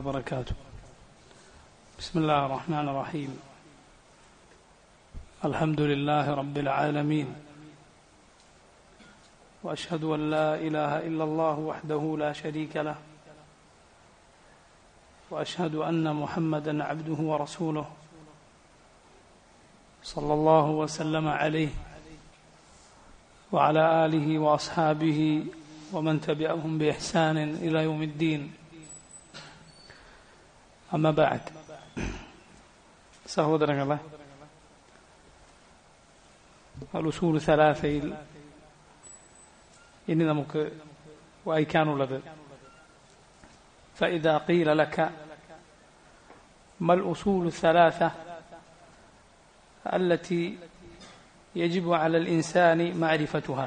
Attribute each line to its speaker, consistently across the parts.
Speaker 1: وبركاته بسم الله الرحمن الرحيم الحمد لله رب العالمين واشهد ان لا اله الا الله وحده لا شريك له واشهد ان محمدا عبده ورسوله صلى الله وسلم عليه وعلى اله واصحابه ومن تبعهم باحسان الى يوم الدين അമ്മ ബാഡ് സഹോദരങ്ങളെ അലുസൂൽ സലാസയിൽ ഇനി നമുക്ക് വായിക്കാനുള്ളത് فإذا قيل لك ما الأصول الثلاثة التي يجب على الإنسان معرفتها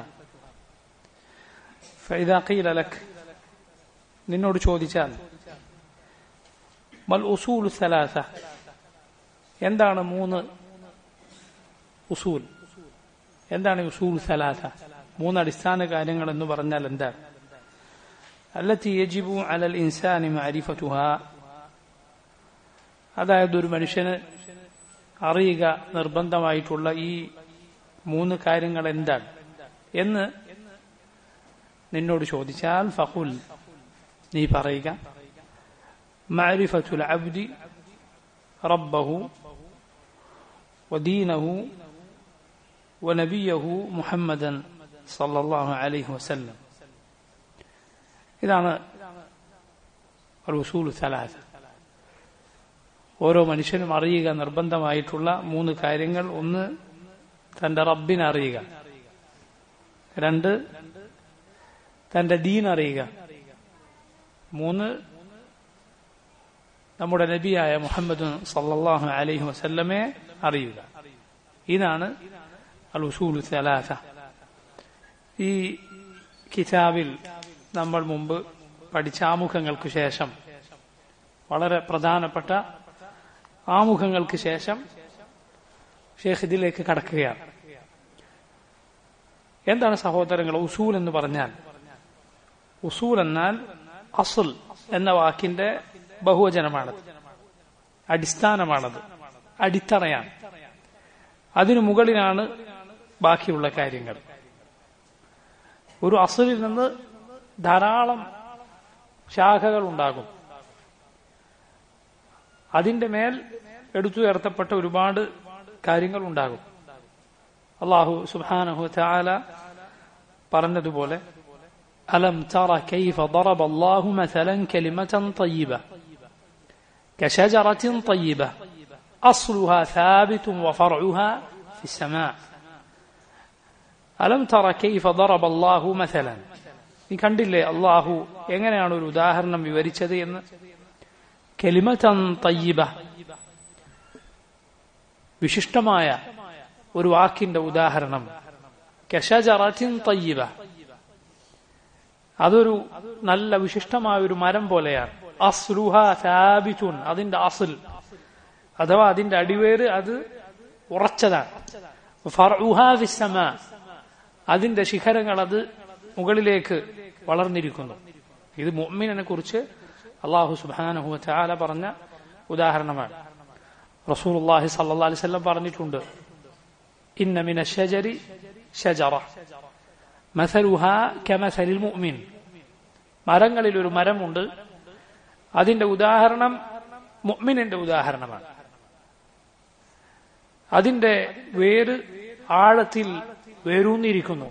Speaker 1: فإذا قيل لك നിന്നോട് ചോദിച്ചാൽ മൽ ഉസൂൽ സലാസ എന്താണ് മൂന്ന് ഉസൂൽ എന്താണ് ഉസൂൽ സലാസ മൂന്ന് അടിസ്ഥാന കാര്യങ്ങൾ എന്ന് പറഞ്ഞാൽ എന്താണ് അല്ലത്തി യജിബു അലൽ ഇൻസാനി മാരിഫത്തുഹ അതായത് ഒരു മനുഷ്യന് അറിയുക നിർബന്ധമായിട്ടുള്ള ഈ മൂന്ന് കാര്യങ്ങൾ എന്താണ് എന്ന് നിന്നോട് ചോദിച്ചാൽ ഫഖുൽ നീ പറയുക معرفة العبد ربه ودينه ونبيه محمدا صلى الله عليه وسلم ഇതാണ് റസൂൽ സലാസ ഓരോ മനുഷ്യനും അറിയുക നിർബന്ധമായിട്ടുള്ള മൂന്ന് കാര്യങ്ങൾ ഒന്ന് തന്റെ റബ്ബിനെ അറിയുക രണ്ട് തന്റെ ദീൻ അറിയുക മൂന്ന് നമ്മുടെ നബിയായ മുഹമ്മദ് സല്ലാഹു അലൈഹി വസല്ലമെ അറിയുക ഇതാണ് അൽ ഉസൂൽ സലാസ ഈ കിതാബിൽ നമ്മൾ മുമ്പ് പഠിച്ച ആമുഖങ്ങൾക്ക് ശേഷം വളരെ പ്രധാനപ്പെട്ട ആമുഖങ്ങൾക്ക് ശേഷം ഷേഖ് ഇതിലേക്ക് കടക്കുകയാണ് എന്താണ് സഹോദരങ്ങൾ ഉസൂൽ എന്ന് പറഞ്ഞാൽ ഉസൂൽ എന്നാൽ അസുൽ എന്ന വാക്കിന്റെ ബഹുവചനമാണത് അടിസ്ഥാനമാണത് അടിത്തറയാണ് അതിനു മുകളിലാണ് ബാക്കിയുള്ള കാര്യങ്ങൾ ഒരു അസലിൽ നിന്ന് ധാരാളം ശാഖകൾ ഉണ്ടാകും അതിന്റെ മേൽ എടുത്തുയർത്തപ്പെട്ട ഒരുപാട് കാര്യങ്ങൾ ഉണ്ടാകും അള്ളാഹു സുബാനഹു ചാല പറഞ്ഞതുപോലെ ألم تر كيف ضرب الله مثلا كلمة طيبة كشجرة طيبة أصلها ثابت وفرعها في السماء ألم تر كيف ضرب الله مثلا നീ കണ്ടില്ലേ അള്ളാഹു എങ്ങനെയാണ് ഒരു ഉദാഹരണം വിവരിച്ചത് എന്ന് കെലിമതൻ തയ്യിബ വിശിഷ്ടമായ ഒരു വാക്കിന്റെ ഉദാഹരണം കഷജറത്തിൻ തയ്യിബ അതൊരു നല്ല വിശിഷ്ടമായ ഒരു മരം പോലെയാണ് അസ്ലുഹ സാബിത്തുൻ അതിന്റെ അസുൽ അഥവാ അതിന്റെ അടിവേര് അത് ഉറച്ചതാണ് അതിന്റെ ശിഖരങ്ങൾ അത് മുകളിലേക്ക് വളർന്നിരിക്കുന്നു ഇത് മുഅ്മിനെ കുറിച്ച് അള്ളാഹു സുബാനഹു ചാല പറഞ്ഞ ഉദാഹരണമാണ് റസൂലുള്ളാഹി സല്ലല്ലാഹു അലൈഹി വസല്ലം പറഞ്ഞിട്ടുണ്ട് ഇന്ന മിന ഷജരി ഷജറ മസലുഹ കമസലിൽ മുഅ്മിൻ മരങ്ങളിൽ ഒരു മരമുണ്ട് അതിന്റെ ഉദാഹരണം മുഅ്മിനിന്റെ ഉദാഹരണമാണ് അതിന്റെ വേര് ആഴത്തിൽ വേരൂന്നിരിക്കുന്നു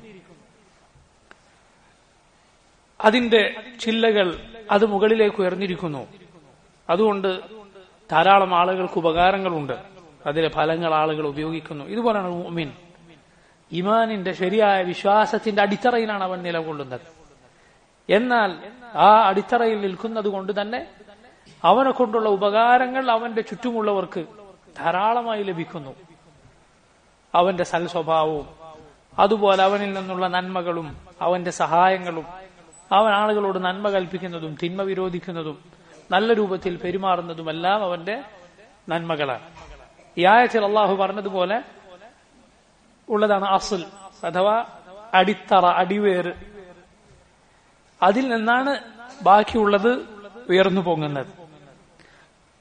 Speaker 1: അതിന്റെ ചില്ലകൾ അത് മുകളിലേക്ക് ഉയർന്നിരിക്കുന്നു അതുകൊണ്ട് ധാരാളം ആളുകൾക്ക് ഉപകാരങ്ങളുണ്ട് അതിലെ ഫലങ്ങൾ ആളുകൾ ഉപയോഗിക്കുന്നു ഇതുപോലെയാണ് മുഅ്മിൻ ഇമാനിന്റെ ശരിയായ വിശ്വാസത്തിന്റെ അടിത്തറയിലാണ് അവൻ നിലകൊള്ളുന്നത് എന്നാൽ ആ അടിത്തറയിൽ നിൽക്കുന്നത് കൊണ്ട് തന്നെ അവനെ കൊണ്ടുള്ള ഉപകാരങ്ങൾ അവന്റെ ചുറ്റുമുള്ളവർക്ക് ധാരാളമായി ലഭിക്കുന്നു അവന്റെ സൽ സ്വഭാവവും അതുപോലെ അവനിൽ നിന്നുള്ള നന്മകളും അവന്റെ സഹായങ്ങളും അവൻ ആളുകളോട് നന്മ കൽപ്പിക്കുന്നതും തിന്മ വിരോധിക്കുന്നതും നല്ല രൂപത്തിൽ പെരുമാറുന്നതുമെല്ലാം അവന്റെ നന്മകളാണ് ഈ ആയത്തിൽ അള്ളാഹു പറഞ്ഞതുപോലെ ഉള്ളതാണ് അസുൽ അഥവാ അടിത്തറ അടിവേറ് അതിൽ നിന്നാണ് ബാക്കിയുള്ളത് ഉയർന്നു പൊങ്ങുന്നത്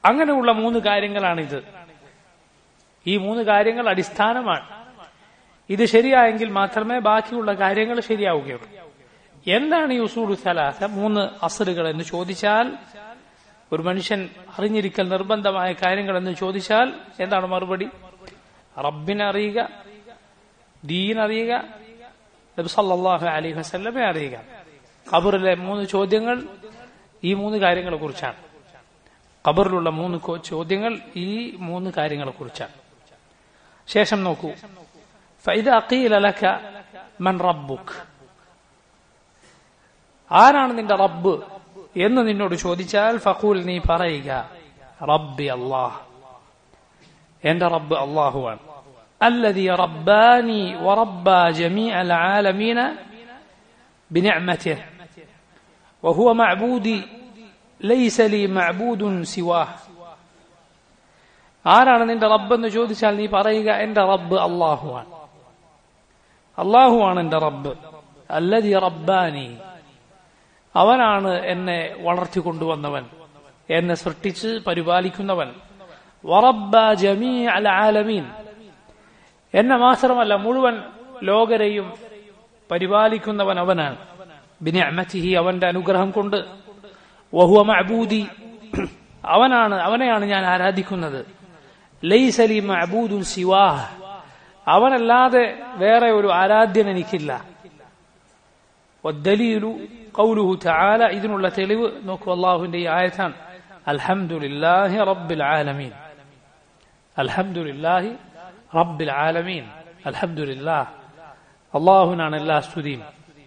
Speaker 1: അങ്ങനെയുള്ള മൂന്ന് കാര്യങ്ങളാണിത് ഈ മൂന്ന് കാര്യങ്ങൾ അടിസ്ഥാനമാണ് ഇത് ശരിയായെങ്കിൽ മാത്രമേ ബാക്കിയുള്ള കാര്യങ്ങൾ ശരിയാവുകയുള്ളൂ എന്താണ് ഈ ഉസൂലു സലാസ മൂന്ന് അസറുകൾ എന്ന് ചോദിച്ചാൽ ഒരു മനുഷ്യൻ അറിഞ്ഞിരിക്കൽ നിർബന്ധമായ കാര്യങ്ങൾ എന്ന് ചോദിച്ചാൽ എന്താണ് മറുപടി റബ്ബിനെ അറിയുക ദീൻ അറിയുക നബി സല്ലല്ലാഹു അലൈഹി വസല്ലമെ അറിയുക ഖബറിലെ മൂന്ന് ചോദ്യങ്ങൾ ഈ മൂന്ന് കാര്യങ്ങളെ കുറിച്ചാണ് ഖബറിലുള്ള മൂന്ന് കോ- ചോദ്യങ്ങൾ ഈ മൂന്ന് കാര്യങ്ങളെ കുറിച്ചാണ് ശേഷം നോക്കൂ فإذا قيل لك من ربك ആരാണ് നിന്റെ റബ്ബ് എന്ന് നിന്നോട് ചോദിച്ചാൽ ഫഖൂൽ നീ പറയുക റബ്ബി അല്ലാഹ് എന്റെ റബ്ബ് അള്ളാഹുവാണ് الذي رباني وربى جميع العالمين بنعمته وهو معبودي ليس لي معبود سواه ആരാണ് നിന്റെ റബ്ബെന്ന് ചോദിച്ചാൽ നീ പറയുക എന്റെ റബ്ബ് അള്ളാഹുവാണ് അള്ളാഹുവാണ് എന്റെ റബ്ബ് അല്ലതി റബ്ബാനി അവനാണ് എന്നെ വളർത്തിക്കൊണ്ടുവന്നവൻ എന്നെ സൃഷ്ടിച്ച് പരിപാലിക്കുന്നവൻ വറബ്ബ ജമീ അൽ ആലമീൻ എന്നെ മാത്രമല്ല മുഴുവൻ ലോകരെയും പരിപാലിക്കുന്നവൻ അവനാണ് ബിനിഅമതിഹി അവന്റെ അനുഗ്രഹം കൊണ്ട് വഹുവ മഅബൂദി അവനാണ് അവനെയാണ് ഞാൻ ആരാധിക്കുന്നത് ലൈസലി മഅബൂദുൻ സിവാഹ് അവനല്ലാതെ വേറെ ഒരു ആരാധ്യൻ എനിക്കില്ല والدليل قوله تعالى إذن الله تلو نوكو الله عندي آيتان الحمد لله رب العالمين الحمد لله رب العالمين الحمد لله الله نعن الله سديم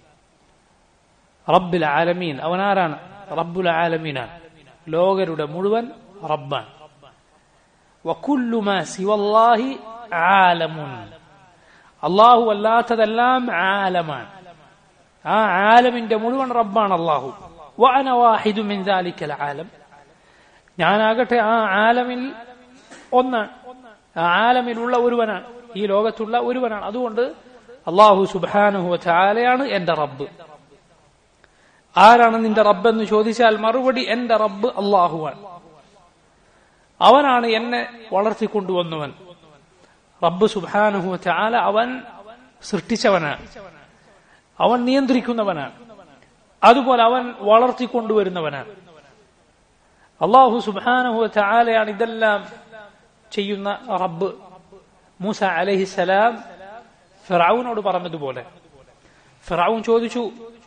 Speaker 1: رب العالمين أو ناران رب العالمين ലോകരുടെ മുഴുവൻ റബ്ബാണ് وكل ما سوى الله عالم അള്ളാഹു അല്ലാത്തതെല്ലാം ആലമാണ് ആ ആലമിന്റെ മുഴുവൻ റബ്ബാണ് അള്ളാഹു വഅന വാഹിദു മിൻ ദാലിക്കൽ ആലം ഞാനാകട്ടെ ആ ആലമിൽ ഒന്നാണ് ആ ആലമിലുള്ള ഒരുവനാണ് ഈ ലോകത്തുള്ള ഒരുവനാണ് അതുകൊണ്ട് അള്ളാഹു സുബാനുഹു ചാലയാണ് എന്റെ റബ്ബ് ആരാണ് നിന്റെ റബ്ബ് എന്ന് ചോദിച്ചാൽ മറുപടി എന്റെ റബ്ബ് അള്ളാഹുവാണ് അവനാണ് എന്നെ വളർത്തിക്കൊണ്ടുവന്നവൻ റബ്ബ് സുബാനുഹു ചാല അവൻ സൃഷ്ടിച്ചവനാണ് അവൻ നിയന്ത്രിക്കുന്നവനാണ് അതുപോലെ അവൻ വളർത്തിക്കൊണ്ടുവരുന്നവനാണ് അള്ളാഹു സുബാനുഹു ചാലയാണ് ഇതെല്ലാം ചെയ്യുന്ന റബ്ബ് മൂസ അലഹിസലാം ഫിറാവുനോട് പറഞ്ഞതുപോലെ ഫിറാവുൻ ചോദിച്ചു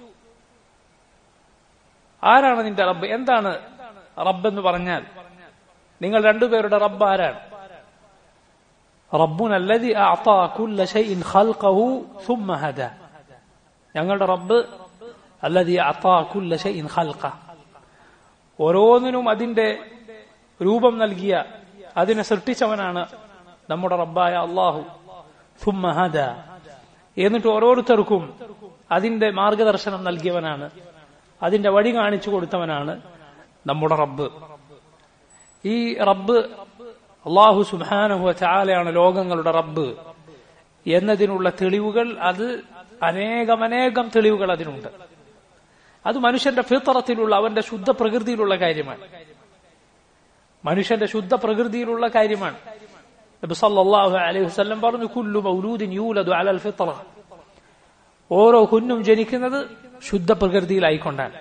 Speaker 1: ആരാണ് നിന്റെ റബ്ബ് എന്താണ് റബ്ബ് എന്ന് പറഞ്ഞാൽ നിങ്ങൾ രണ്ടുപേരുടെ റബ്ബ് ആരാണ് റബ്ബുൻ അല്ലതി അഅതാ കുല്ല ഷൈഇൻ ഖൽഖഹു ثم ഹദാ ഞങ്ങളുടെ റബ്ബ് അല്ലതി അഅതാ കുല്ല ഷൈഇൻ ഖൽഖ ഓരോന്നിനും അതിന്റെ രൂപം നൽകിയ അതിനെ സൃഷ്ടിച്ചവനാണ് നമ്മുടെ റബ്ബായ അള്ളാഹു ثم ഹദാ എന്നിട്ട് ഓരോരുത്തർക്കും അതിന്റെ മാർഗദർശനം നൽകിയവനാണ് അതിന്റെ വഴി കാണിച്ചു കൊടുത്തവനാണ് നമ്മുടെ റബ്ബ് ഈ റബ്ബ് അള്ളാഹു സുബാനഹു ചാലയാണ് ലോകങ്ങളുടെ റബ്ബ് എന്നതിനുള്ള തെളിവുകൾ അത് അനേകമനേകം തെളിവുകൾ അതിനുണ്ട് അത് മനുഷ്യന്റെ ഫിത്തറത്തിലുള്ള അവന്റെ ശുദ്ധ പ്രകൃതിയിലുള്ള കാര്യമാണ് മനുഷ്യന്റെ ശുദ്ധ പ്രകൃതിയിലുള്ള കാര്യമാണ് നബി സല്ലല്ലാഹു അലൈഹി വസല്ലം പറഞ്ഞു കുല്ലു മൗലൂദിൻ യൂലദു അലൽ ഫിത്ര ഓരോ കുഞ്ഞും ജനിക്കുന്നത് ശുദ്ധ പ്രകൃതിയിലായിക്കൊണ്ടാണ്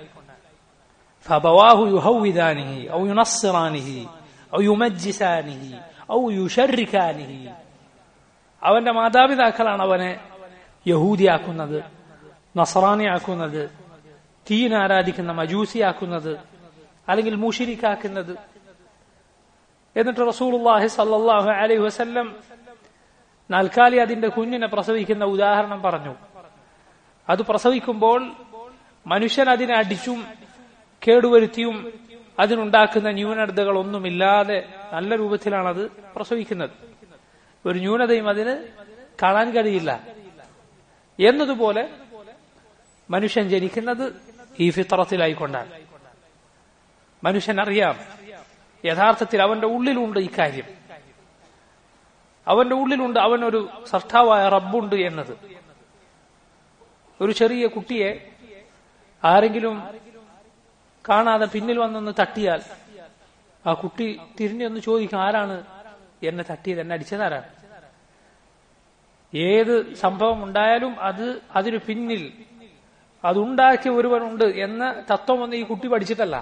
Speaker 1: فأبواه يهودانه أو ينصرانه أو يمجسانه أو يشركانه അവന്റെ മാതാപിതാക്കളാണ് അവനെ യഹൂദിയാക്കുന്നത് നസറാനിയാക്കുന്നത് തീൻ ആരാധിക്കുന്ന മജൂസിയാക്കുന്നത് അല്ലെങ്കിൽ മുഷിരിക്കാക്കുന്നത് എന്നിട്ട് റസൂലുള്ളാഹി സല്ലല്ലാഹു അലൈഹി വസല്ലം നാൽക്കാലി അതിന്റെ കുഞ്ഞിനെ പ്രസവിക്കുന്ന ഉദാഹരണം പറഞ്ഞു അത് പ്രസവിക്കുമ്പോൾ മനുഷ്യൻ അതിനെ അടിച്ചും കേടുവരുത്തിയും അതിനുണ്ടാക്കുന്ന ന്യൂനതകൾ ഒന്നുമില്ലാതെ നല്ല രൂപത്തിലാണ് അത് പ്രസവിക്കുന്നത് ഒരു ന്യൂനതയും അതിന് കാണാൻ കഴിയില്ല എന്നതുപോലെ മനുഷ്യൻ ജനിക്കുന്നത് ഈ ഫിത്രത്തിലായിക്കൊണ്ടാണ് മനുഷ്യൻ അറിയാം യഥാർത്ഥത്തിൽ അവന്റെ ഉള്ളിലുണ്ട് ഇക്കാര്യം അവന്റെ ഉള്ളിലുണ്ട് അവനൊരു സർട്ടാവായ റബ്ബുണ്ട് എന്നത് ഒരു ചെറിയ കുട്ടിയെ ആരെങ്കിലും കാണാതെ പിന്നിൽ വന്നൊന്ന് തട്ടിയാൽ ആ കുട്ടി തിരിഞ്ഞൊന്ന് ചോദിക്കും ആരാണ് എന്നെ തട്ടിയത് എന്നെ അടിച്ചതാരാണ് ഏത് സംഭവം ഉണ്ടായാലും അത് അതിനു പിന്നിൽ അതുണ്ടാക്കിയ ഒരുവനുണ്ട് എന്ന തത്വമൊന്നും ഈ കുട്ടി പഠിച്ചിട്ടല്ല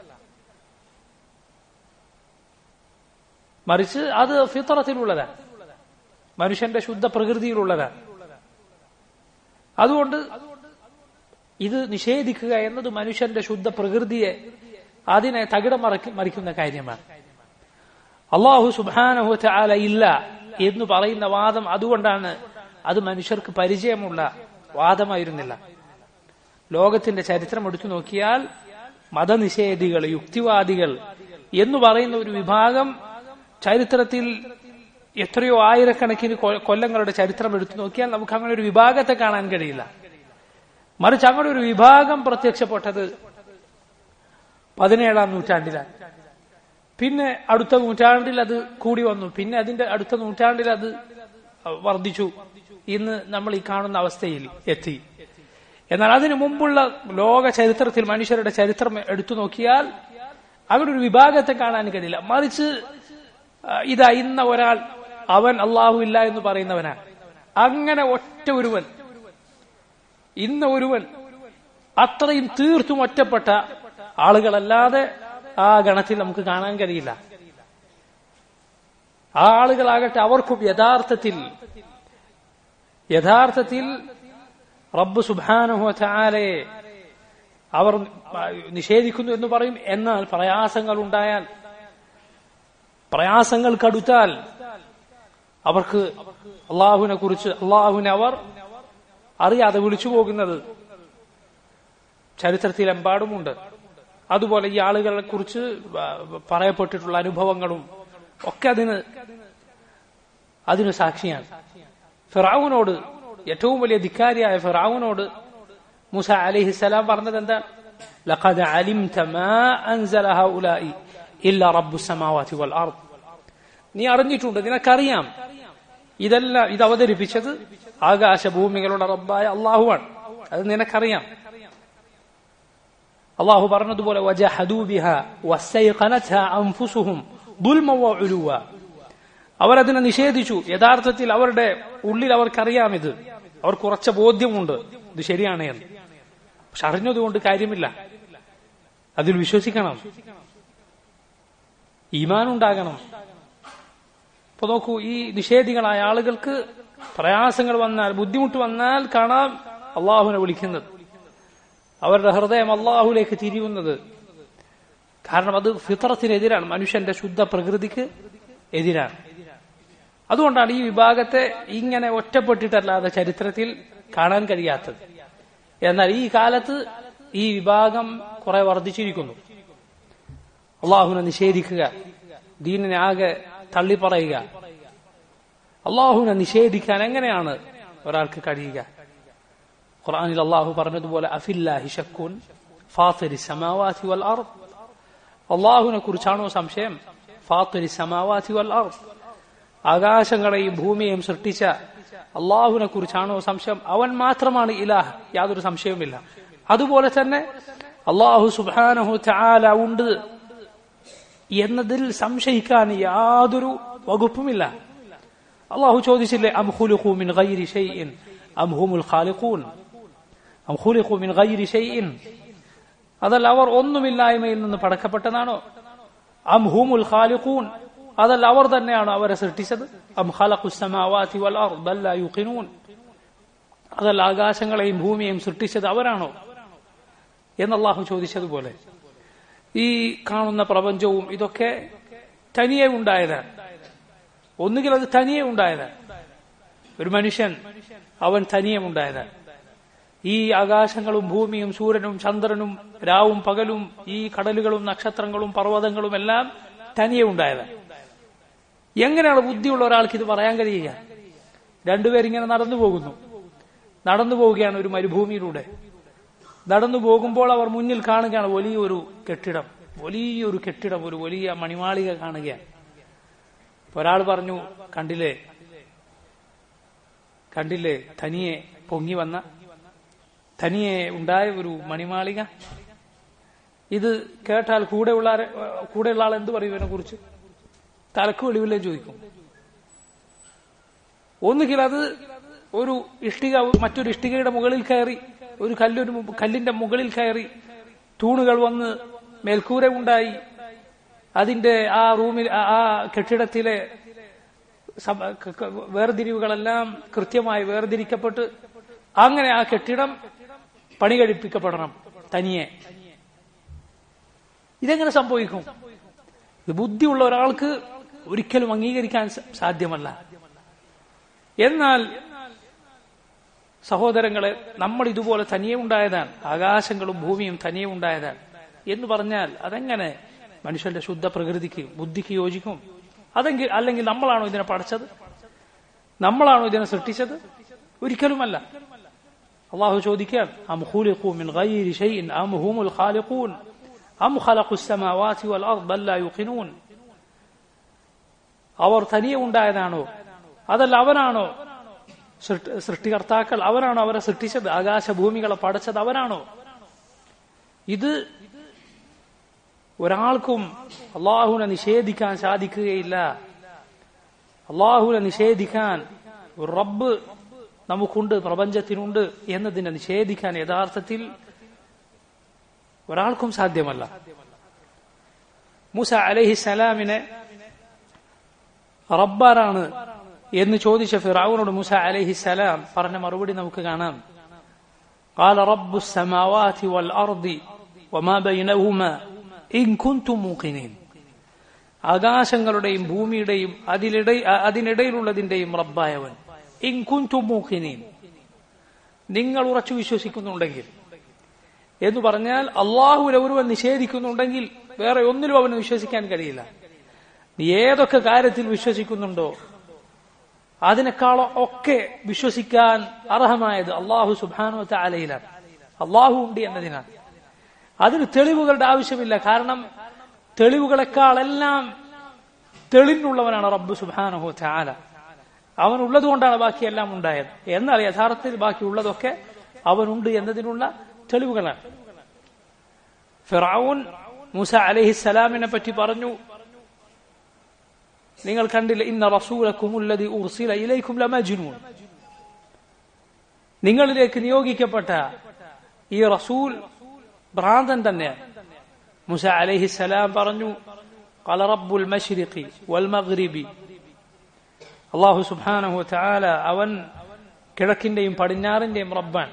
Speaker 1: മറിച്ച് അത് ഫിത്രത്തിലുള്ളതാണ് മനുഷ്യന്റെ ശുദ്ധ പ്രകൃതിയിലുള്ളതാണ് അതുകൊണ്ട് ഇത് നിഷേധിക്കുക എന്നത് മനുഷ്യന്റെ ശുദ്ധ പ്രകൃതിയെ അതിനെ തകിടം മറക്കി മറിക്കുന്ന കാര്യമാണ് അള്ളാഹു സുബാനഹു ആല ഇല്ല എന്ന് പറയുന്ന വാദം അതുകൊണ്ടാണ് അത് മനുഷ്യർക്ക് പരിചയമുള്ള വാദമായിരുന്നില്ല ലോകത്തിന്റെ ചരിത്രം എടുത്തു നോക്കിയാൽ മതനിഷേധികൾ യുക്തിവാദികൾ എന്ന് പറയുന്ന ഒരു വിഭാഗം ചരിത്രത്തിൽ എത്രയോ ആയിരക്കണക്കിന് കൊ- കൊല്ലങ്ങളുടെ ചരിത്രം എടുത്തു നോക്കിയാൽ നമുക്ക് അങ്ങനെ ഒരു വിഭാഗത്തെ കാണാൻ കഴിയില്ല മറിച്ച് അങ്ങനെ ഒരു വിഭാഗം പ്രത്യക്ഷപ്പെട്ടത് പതിനേഴാം നൂറ്റാണ്ടിലാണ് പിന്നെ അടുത്ത നൂറ്റാണ്ടിൽ അത് കൂടി വന്നു പിന്നെ അതിന്റെ അടുത്ത നൂറ്റാണ്ടിൽ അത് വർദ്ധിച്ചു ഇന്ന് നമ്മൾ ഈ കാണുന്ന അവസ്ഥയിൽ എത്തി എന്നാൽ അതിനു മുമ്പുള്ള ലോക ചരിത്രത്തിൽ മനുഷ്യരുടെ ചരിത്രം എടുത്തു നോക്കിയാൽ അങ്ങനെ ഒരു വിഭാഗത്തെ കാണാൻ കഴിയില്ല മറിച്ച് ആ, ഇതാ ഇന്ന ഒരാൾ അവൻ അള്ളാഹു ഇല്ല എന്ന് പറയുന്നവനാണ് അങ്ങനെ ഒറ്റ ഒരുവൻ ഇന്ന ഒരുവൻ അത്രയും തീർത്തും ഒറ്റപ്പെട്ട ആളുകളല്ലാതെ ആ ഗണത്തിൽ നമുക്ക് കാണാൻ കഴിയില്ല ആ ആളുകളാകട്ടെ അവർക്കും യഥാർത്ഥത്തിൽ യഥാർത്ഥത്തിൽ റബ്ബ് സുബാനുഹോ ചാലയെ അവർ നിഷേധിക്കുന്നു എന്ന് പറയും എന്നാൽ പ്രയാസങ്ങൾ ഉണ്ടായാൽ പ്രയാസങ്ങൾ കടുത്താൽ അവർക്ക് അള്ളാഹുവിനെ കുറിച്ച് അള്ളാഹുവിനെ അവർ അറിയാതെ വിളിച്ചു പോകുന്നത് ചരിത്രത്തിലെമ്പാടുമുണ്ട് അതുപോലെ ഈ ആളുകളെ കുറിച്ച് പറയപ്പെട്ടിട്ടുള്ള അനുഭവങ്ങളും ഒക്കെ അതിന് അതിന് സാക്ഷിയാണ് ഫിറാവുനോട് ഏറ്റവും വലിയ ധിക്കാരിയായ ഫിറാവുനോട് മൂസ അലിഹിസലാം പറഞ്ഞത് എന്താ لقد علمت ما أنزل هؤلاء إلا رب السماوات والأرض നീ അറിഞ്ഞിട്ടുണ്ട് നിനക്കറിയാം ഇതെല്ലാം ഇത് അവതരിപ്പിച്ചത് ആകാശഭൂമികളുടെ റബ്ബായ അള്ളാഹുവാണ് അത് നിനക്കറിയാം അള്ളാഹു പറഞ്ഞതുപോലെ വജഹദൂ ബിഹ വസ്സൈഖനത്ഹാ അൻഫുസുഹും ദുൽമൻ വഉലുവ അവരതിനെ നിഷേധിച്ചു യഥാർത്ഥത്തിൽ അവരുടെ ഉള്ളിൽ അവർക്കറിയാം ഇത് അവർക്ക് കുറച്ച ബോധ്യമുണ്ട് ഇത് ശരിയാണ് എന്ന് പക്ഷെ അറിഞ്ഞതുകൊണ്ട് കാര്യമില്ല അതിൽ വിശ്വസിക്കണം ഈമാൻ ഉണ്ടാകണം ഇപ്പൊ നോക്കൂ ഈ നിഷേധികളായ ആളുകൾക്ക് പ്രയാസങ്ങൾ വന്നാൽ ബുദ്ധിമുട്ട് വന്നാൽ കാണാം അള്ളാഹുവിനെ വിളിക്കുന്നത് അവരുടെ ഹൃദയം അള്ളാഹുലേക്ക് തിരിയുന്നത് കാരണം അത് ഫിത്രത്തിനെതിരാണ് മനുഷ്യന്റെ ശുദ്ധ പ്രകൃതിക്ക് എതിരാണ് അതുകൊണ്ടാണ് ഈ വിഭാഗത്തെ ഇങ്ങനെ ഒറ്റപ്പെട്ടിട്ടല്ലാതെ ചരിത്രത്തിൽ കാണാൻ കഴിയാത്തത് എന്നാൽ ഈ കാലത്ത് ഈ വിഭാഗം കുറെ വർദ്ധിച്ചിരിക്കുന്നു അള്ളാഹുവിനെ നിഷേധിക്കുക ദീനിനെ ആകെ തള്ളിപ്പറയുക അള്ളാഹുവിനെ നിഷേധിക്കാൻ എങ്ങനെയാണ് ഒരാൾക്ക് കഴിയുക ഖുർആനിൽ അള്ളാഹു പറഞ്ഞതുപോലെ അഫില്ലാഹി ഷക്കുൻ ഫാത്തിരി സമാവാതി വൽ അർദ് അള്ളാഹുവിനെ കുറിച്ചാണോ സംശയം ഫാത്തിരി സമാവാതി വൽ അർദ് ആകാശങ്ങളെയും ഭൂമിയെയും സൃഷ്ടിച്ച അള്ളാഹുവിനെ കുറിച്ചാണോ സംശയം അവൻ മാത്രമാണ് ഇലാഹ് യാതൊരു സംശയവുമില്ല അതുപോലെ തന്നെ അള്ളാഹു സുബാനഹു ചാല ഉണ്ട് എന്നതിൽ സംശയിക്കാൻ യാതൊരു വകുപ്പുമില്ല അള്ളാഹു ചോദിച്ചില്ലേ അം ഖുലുഖു മിൻ ഗൈരി ഷൈഇൻ അം ഹുമുൽ ഖാലിഖൂൻ അം ഖുലിഖു മിൻ ഗൈരി ഷൈഇൻ അതല്ല അവർ ഒന്നുമില്ലായ്മയിൽ നിന്ന് പടക്കപ്പെട്ടതാണോ അം ഹുമുൽ ഖാലിഖൂൻ അതല്ല അവർ തന്നെയാണോ അവരെ സൃഷ്ടിച്ചത് അം ഖലഖു സമാവാതി വൽ അർദ് ബൽ ലാ യുഖിനൂൻ അതല്ല ആകാശങ്ങളെയും ഭൂമിയെയും സൃഷ്ടിച്ചത് അവരാണോ എന്ന് അള്ളാഹു ചോദിച്ചതുപോലെ ഈ കാണുന്ന പ്രപഞ്ചവും ഇതൊക്കെ തനിയെ ഉണ്ടായതാണ് ഒന്നുകിൽ അത് തനിയെ ഉണ്ടായതാണ് ഒരു മനുഷ്യൻ അവൻ തനിയെ ഉണ്ടായതാണ് ഈ ആകാശങ്ങളും ഭൂമിയും സൂര്യനും ചന്ദ്രനും രാവും പകലും ഈ കടലുകളും നക്ഷത്രങ്ങളും പർവ്വതങ്ങളും എല്ലാം തനിയെ ഉണ്ടായതാണ് എങ്ങനെയാണ് ബുദ്ധിയുള്ള ഒരാൾക്ക് ഇത് പറയാൻ കഴിയുക രണ്ടുപേരിങ്ങനെ നടന്നു പോകുന്നു നടന്നു പോവുകയാണ് ഒരു മരുഭൂമിയിലൂടെ നടന്നു പോകുമ്പോൾ അവർ മുന്നിൽ കാണുകയാണ് വലിയൊരു കെട്ടിടം വലിയൊരു കെട്ടിടം ഒരു വലിയ മണിമാളിക കാണുകയാണ് ഒരാൾ പറഞ്ഞു കണ്ടില്ലേ കണ്ടില്ലേ തനിയെ പൊങ്ങി വന്ന തനിയെ ഉണ്ടായ ഒരു മണിമാളിക ഇത് കേട്ടാൽ കൂടെയുള്ള ആരെ- കൂടെയുള്ള ആൾ എന്ത് പറയും ഇതിനെ കുറിച്ച് തലക്ക് വെളിവില്ലേ ചോദിക്കും ഒന്നുകിൽ അത് ഒരു ഇഷ്ടിക മറ്റൊരു ഇഷ്ടികയുടെ മുകളിൽ കയറി ഒരു കല്ലൊരു മു- കല്ലിന്റെ മുകളിൽ കയറി തൂണുകൾ വന്ന് മേൽക്കൂര ഉണ്ടായി അതിന്റെ ആ റൂമിൽ ആ- ആ കെട്ടിടത്തിലെ സബ- ക- ക- വേർതിരിവുകളെല്ലാം കൃത്യമായി വേർതിരിക്കപ്പെട്ട് അങ്ങനെ ആ കെട്ടിടം പണി കഴിപ്പിക്കപ്പെടണം തനിയെ ഇതെങ്ങനെ സംഭവിക്കും ഇത് ബുദ്ധിയുള്ള ഒരാൾക്ക് ഒരിക്കലും അംഗീകരിക്കാൻ സ- സാധ്യമല്ല എന്നാൽ സഹോദരങ്ങളെ നമ്മൾ ഇതുപോലെ തനിയെ ഉണ്ടായതാണ് ആകാശങ്ങളും ഭൂമിയും തനിയെ ഉണ്ടായതാണ് എന്ന് പറഞ്ഞാൽ അതെങ്ങനെ മനുഷ്യന്റെ ശുദ്ധ പ്രകൃതിക്ക് ബുദ്ധിക്ക് യോജിക്കും അതെങ്കിൽ അല്ലെങ്കിൽ നമ്മളാണോ ഇതിനെ പഠിച്ചത് നമ്മളാണോ ഇതിനെ സൃഷ്ടിച്ചത് ഒരിക്കലുമല്ല അള്ളാഹു ചോദിക്കാൻ അം ഖുലിഖു മിൻ ഗൈരി ഷൈഇൻ അം ഹുമുൽ ഖാലിഖൂൻ അം ഖലഖു السماوات والارض بل لا يوقنون അവർ തനിയെ ഉണ്ടായതാണോ അതല്ല അവനാണോ സൃഷ്ടി- സൃഷ്ടികർത്താക്കൾ അവരാണോ അവരെ സൃഷ്ടിച്ചത് ആകാശഭൂമികളെ പടച്ചത് അവരാണോ ഇത് ഒരാൾക്കും അള്ളാഹുവിനെ നിഷേധിക്കാൻ സാധിക്കുകയില്ല അള്ളാഹുവിനെ നിഷേധിക്കാൻ ഒരു റബ്ബ് നമുക്കുണ്ട് പ്രപഞ്ചത്തിനുണ്ട് എന്നതിനെ നിഷേധിക്കാൻ യഥാർത്ഥത്തിൽ ഒരാൾക്കും സാധ്യമല്ല മൂസ അലഹിസലാമിനെ റബ്ബാറാണ് എന്ന് ചോദിച്ച ഫിറാവുനോട് മൂസ അലഹിസലാം പറഞ്ഞ മറുപടി നമുക്ക് കാണാം قال رب السماوات والأرض وما بينهما إن كنتم موقنين ആകാശങ്ങളുടെയും ഭൂമിയുടെയും അതിലിട അതിനിടയിലുള്ളതിന്റെയും റബ്ബായവൻ ഇൻ കുന്തും മൂഖിനീൻ നിങ്ങൾ ഉറച്ചു വിശ്വസിക്കുന്നുണ്ടെങ്കിൽ എന്ന് പറഞ്ഞാൽ അള്ളാഹുവിനെ ഒരുവൻ നിഷേധിക്കുന്നുണ്ടെങ്കിൽ വേറെ ഒന്നിലും അവന് വിശ്വസിക്കാൻ കഴിയില്ല നീ ഏതൊക്കെ കാര്യത്തിൽ വിശ്വസിക്കുന്നുണ്ടോ അതിനേക്കാളോ ഒക്കെ വിശ്വസിക്കാൻ അർഹമായത് അള്ളാഹു സുബാനു അലയിലാണ് അള്ളാഹു ഉണ്ട് എന്നതിനാണ് അതിന് തെളിവുകളുടെ ആവശ്യമില്ല കാരണം തെളിവുകളെക്കാളെല്ലാം തെളിഞ്ഞുള്ളവനാണ് റബ്ബ് സുബാനഹു ചാല അവനുള്ളത് കൊണ്ടാണ് ബാക്കിയെല്ലാം ഉണ്ടായത് എന്നാൽ യഥാർത്ഥത്തിൽ ബാക്കിയുള്ളതൊക്കെ അവനുണ്ട് എന്നതിനുള്ള തെളിവുകളാണ് ഫിറാവുൻ മൂസ അലഹിസലാമിനെ പറ്റി പറഞ്ഞു നിങ്ങൾ കണ്ടില്ല ഇന്ന റസൂലക്കുമുല്ലതി ഉർസില ഇലൈക്കും ലമജ്നൂൻ നിങ്ങളിലേക്ക് നിയോഗിക്കപ്പെട്ട ഈ റസൂൽ ഭ്രാന്തൻ തന്നെയാണ് മുസ അലഹിസലാം പറഞ്ഞു قال رب المشرق والمغرب അള്ളാഹു സുബ്ഹാനഹു തആല അവൻ കിഴക്കിന്റെയും പടിഞ്ഞാറിന്റെയും റബ്ബാൻ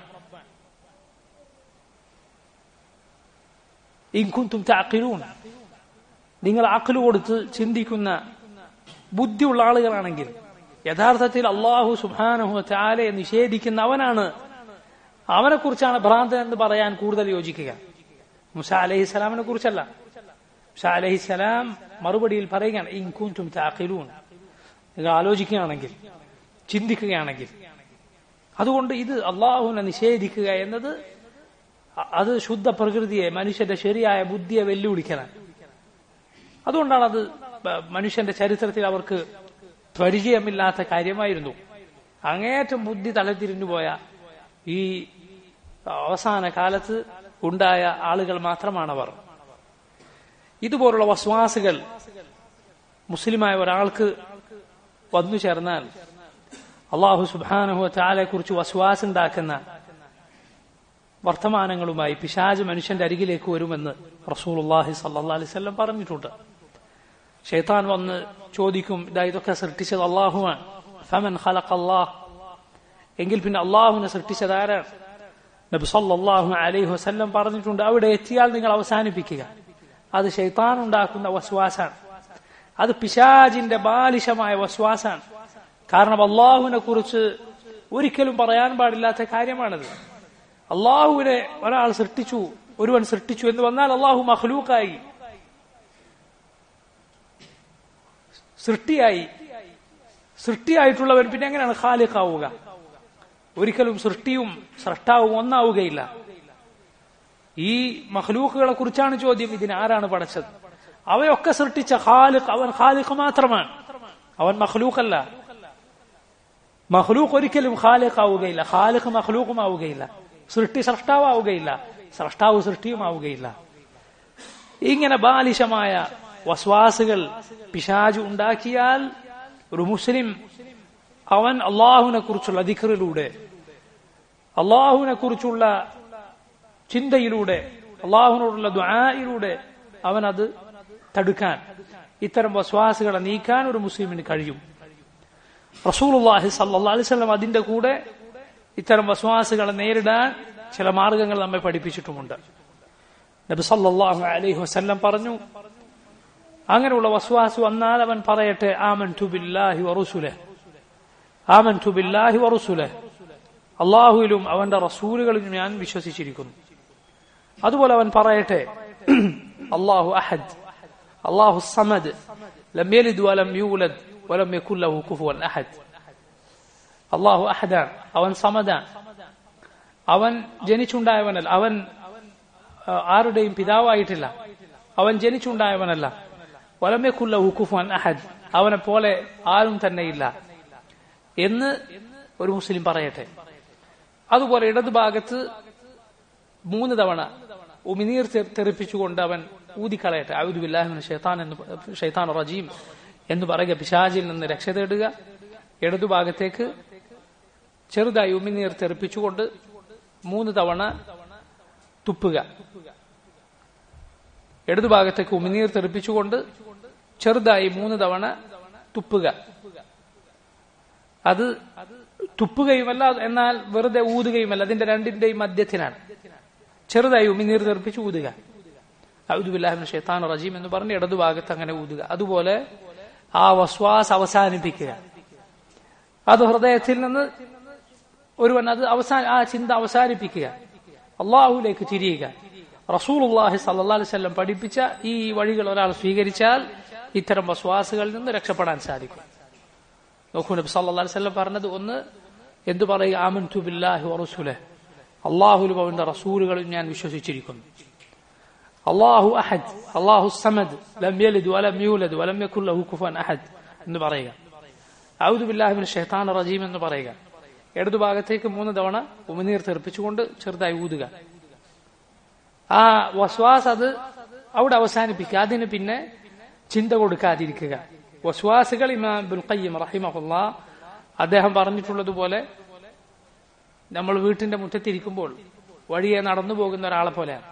Speaker 1: ഇൻ കുന്തും തഅഖിലൂൻ നിങ്ങൾ അഖിൽ കൊടുത്ത് ചിന്തിക്കുന്ന ബുദ്ധിയുള്ള ആളുകളാണെങ്കിൽ യഥാർത്ഥത്തിൽ അള്ളാഹു സുബ്ഹാനഹു തആലയെ നിഷേധിക്കുന്ന അവനാണ് അവനെ കുറിച്ചാണ് ഭ്രാന്തൻ എന്ന് പറയാൻ കൂടുതൽ യോജിക്കുക മുസ അലഹിസ്സലാമിനെ കുറിച്ചല്ല മുസ അലഹിസ്സലാം മറുപടിയിൽ പറയുകയാണ് ഇൻ കുന്തും തഅഖിലൂൻ നിങ്ങൾ ആലോചിക്കുകയാണെങ്കിൽ ചിന്തിക്കുകയാണെങ്കിൽ അതുകൊണ്ട് ഇത് അള്ളാഹുവിനെ നിഷേധിക്കുക എന്നത് അ- അത് ശുദ്ധ പ്രകൃതിയെ മനുഷ്യന്റെ ശരിയായ ബുദ്ധിയെ വെല്ലുവിളിക്കലാണ് അതുകൊണ്ടാണ് അത് ബ- മനുഷ്യന്റെ ചരിത്രത്തിൽ അവർക്ക് പരിചയമില്ലാത്ത കാര്യമായിരുന്നു അങ്ങേയറ്റം ബുദ്ധി തലതിരിഞ്ഞു പോയ ഈ അവസാന കാലത്ത് ഉണ്ടായ ആളുകൾ മാത്രമാണവർ ഇതുപോലുള്ള വസ്വാസുകൾ മുസ്ലിമായ ഒരാൾക്ക് വന്നു ചേർന്നാൽ അള്ളാഹു സുബാനഹു താലെ കുറിച്ച് വസ്വാസ് ഉണ്ടാക്കുന്ന വർത്തമാനങ്ങളുമായി പിശാജ് മനുഷ്യന്റെ അരികിലേക്ക് വരുമെന്ന് റസൂലുള്ളാഹി സല്ലല്ലാഹു അലൈഹി വസല്ലം പറഞ്ഞിട്ടുണ്ട് ഷെയ്ത്താൻ വന്ന് ചോദിക്കും ഇതാ ഇതൊക്കെ സൃഷ്ടിച്ചത് അള്ളാഹുവാണ് ഫമൻ ഖലഖ അല്ലാഹ് എങ്കിൽ പിന്നെ അള്ളാഹുവിനെ സൃഷ്ടിച്ചത് ആരാണ് നബി സല്ലല്ലാഹു അലൈഹി വസല്ലം പറഞ്ഞിട്ടുണ്ട് അവിടെ എത്തിയാൽ നിങ്ങൾ അവസാനിപ്പിക്കുക അത് ഷെയ്ത്താൻ ഉണ്ടാക്കുന്ന വസ്വാസാണ് അത് പിശാജിന്റെ ബാലിശമായ വസ്വാസാണ് കാരണം അള്ളാഹുവിനെ കുറിച്ച് ഒരിക്കലും പറയാൻ പാടില്ലാത്ത കാര്യമാണിത് അള്ളാഹുവിനെ ഒരാൾ സൃഷ്ടിച്ചു ഒരുവൻ സൃഷ്ടിച്ചു എന്ന് വന്നാൽ അള്ളാഹു മഹ്ലൂക്കായി സൃഷ്ടിയായി സൃഷ്ടിയായിട്ടുള്ളവൻ പിന്നെ എങ്ങനെയാണ് ഖാലിഖാവുക ഒരിക്കലും സൃഷ്ടിയും സൃഷ്ടാവും ഒന്നാവുകയില്ല ഈ മഹ്ലൂക്കുകളെ കുറിച്ചാണ് ചോദ്യം ഇതിന് ആരാണ് പഠിച്ചത് അവയൊക്കെ സൃഷ്ടിച്ച ഖാലിഖ് അവൻ ഖാലിഖ് മാത്രമാണ് അവൻ മഹ്ലൂക്കല്ല മഹ്ലൂക്ക് ഒരിക്കലും ഖാലിഖ് ആവുകയില്ല ഖാലിഖ് മഹ്ലൂക്കും ആവുകയില്ല സൃഷ്ടി സൃഷ്ടാവാവുകയില്ല സൃഷ്ടാവ് സൃഷ്ടിയും ആവുകയില്ല ഇങ്ങനെ ബാലിശമായ വസ്വാസുകൾ പിശാജ് ഉണ്ടാക്കിയാൽ ഒരു മുസ്ലിം അവൻ അള്ളാഹുവിനെ കുറിച്ചുള്ള ദിഖറിലൂടെ അള്ളാഹുവിനെ കുറിച്ചുള്ള ചിന്തയിലൂടെ അള്ളാഹുവിനോടുള്ള ദ്വായിലൂടെ അവൻ അത് തടുക്കാൻ ഇത്തരം വസ്വാസുകളെ നീക്കാൻ ഒരു മുസ്ലിമിന് കഴിയും റസൂലുള്ളാഹി സല്ലല്ലാഹു അലൈഹി വസല്ലം അതിന്റെ കൂടെ ഇത്തരം വസ്വാസുകളെ നേരിടാൻ ചില മാർഗങ്ങൾ നമ്മെ പഠിപ്പിച്ചിട്ടുമുണ്ട് നബി സല്ലല്ലാഹു അലൈഹി വസല്ലം പറഞ്ഞു അങ്ങനെയുള്ള വസ്വാസ് വന്നാൽ അവൻ പറയട്ടെ ആമൻതു ബില്ലാഹി വറുസുലഹ് ആമൻതു ബില്ലാഹി വറുസുലഹ് അള്ളാഹുവിലും അവന്റെ റസൂലുകളിലും ഞാൻ വിശ്വസിച്ചിരിക്കുന്നു അതുപോലെ അവൻ പറയട്ടെ അള്ളാഹു അഹദ് അള്ളാഹു സമദ് ലം യലിദ് വലം യൂലദ് വലം യകുൽ ലഹു കുഫുവൻ അഹദ് അള്ളാഹു അഹദാൻ അവൻ സമദാൻ അവൻ ജനിച്ചുണ്ടായവനല്ല അവൻ ആ, ആരുടെയും പിതാവായിട്ടില്ല അവൻ ജനിച്ചുണ്ടായവനല്ല വലം യകുൽ ലഹു കുഫുവൻ അഹദ് അവനെ പോലെ ആരും തന്നെയില്ല എന്ന് ഒരു മുസ്ലിം പറയട്ടെ അതുപോലെ ഇടതുഭാഗത്ത് മൂന്ന് തവണ ഉമിനീർ തെ- തെറിപ്പിച്ചുകൊണ്ട് അവൻ ഊതിക്കളയട്ടെ ഔദുബില്ലാഹിമിന് ഷെയ്ത്താൻ എന്ന് പ- ഷെയ്ത്താൻ റജീം എന്ന് പറയുക പിശാചിൽ നിന്ന് രക്ഷ തേടുക ഇടതുഭാഗത്തേക്ക് ചെറുതായി ഉമിനീർ തെറിപ്പിച്ചുകൊണ്ട് മൂന്ന് തവണ തുപ്പുക ഇടതുഭാഗത്തേക്ക് ഉമിനീർ തെറിപ്പിച്ചുകൊണ്ട് ചെറുതായി മൂന്ന് തവണ തുപ്പുക അത് തുപ്പുകയുമല്ല എന്നാൽ വെറുതെ ഊതുകയുമല്ല അതിന്റെ രണ്ടിന്റെയും മധ്യത്തിലാണ് ചെറുതായി ഉമിനീർ തെറിപ്പിച്ച് ഊതുക ഔദുബില്ലാഹിമിന് ഷെയ്ത്താൻ റജീം എന്ന് പറഞ്ഞ് ഇടതുഭാഗത്ത് അങ്ങനെ ഊതുക അതുപോലെ ആ വസ്വാസ് അവസാനിപ്പിക്കുക അത് ഹൃദയത്തിൽ നിന്ന് ഒരുവൻ അത് അവസാന ആ ചിന്ത അവസാനിപ്പിക്കുക അള്ളാഹുലേക്ക് തിരിയുക റസൂലുള്ളാഹി സല്ലല്ലാഹു അലൈഹി വസല്ലം പഠിപ്പിച്ച ഈ വഴികൾ ഒരാൾ സ്വീകരിച്ചാൽ ഇത്തരം വസ്വാസുകളിൽ നിന്ന് രക്ഷപ്പെടാൻ സാധിക്കും നോക്കൂ നബി സല്ലല്ലാഹു അലൈഹി വസല്ലം പറഞ്ഞത് ഒന്ന് എന്തു പറയുക ആമൻതു ബില്ലാഹി വറസൂലഹ് അള്ളാഹുലും അവന്റെ റസൂലുകളും ഞാൻ വിശ്വസിച്ചിരിക്കുന്നു അള്ളാഹു അഹദ് അള്ളാഹു സമദ് ലം യലിദ് വലം യൂലദ് വലം യകുൽ ലഹു കുഫുവൻ അഹദ് എന്ന് പറയുക ഔദു ബില്ലാഹി മിനശ് ഷൈത്താൻ റജീം എന്ന് പറയുക ഇടതു ഭാഗത്തേക്ക് മൂന്ന് തവണ ഉമിനീർ തെറിപ്പിച്ചുകൊണ്ട് ചെറുതായി ഊതുക ആ വസ്വാസ് അത് അവിടെ അവസാനിപ്പിക്കുക അതിന് പിന്നെ ചിന്ത കൊടുക്കാതിരിക്കുക വസ്വാസുകൾ ഇമാം ബുൽ ഖയ്യിം റഹിമഹുല്ല അദ്ദേഹം പറഞ്ഞിട്ടുള്ളതുപോലെ നമ്മൾ വീട്ടിന്റെ മുറ്റത്തിരിക്കുമ്പോൾ വഴിയെ നടന്നു പോകുന്ന ഒരാളെ പോലെയാണ്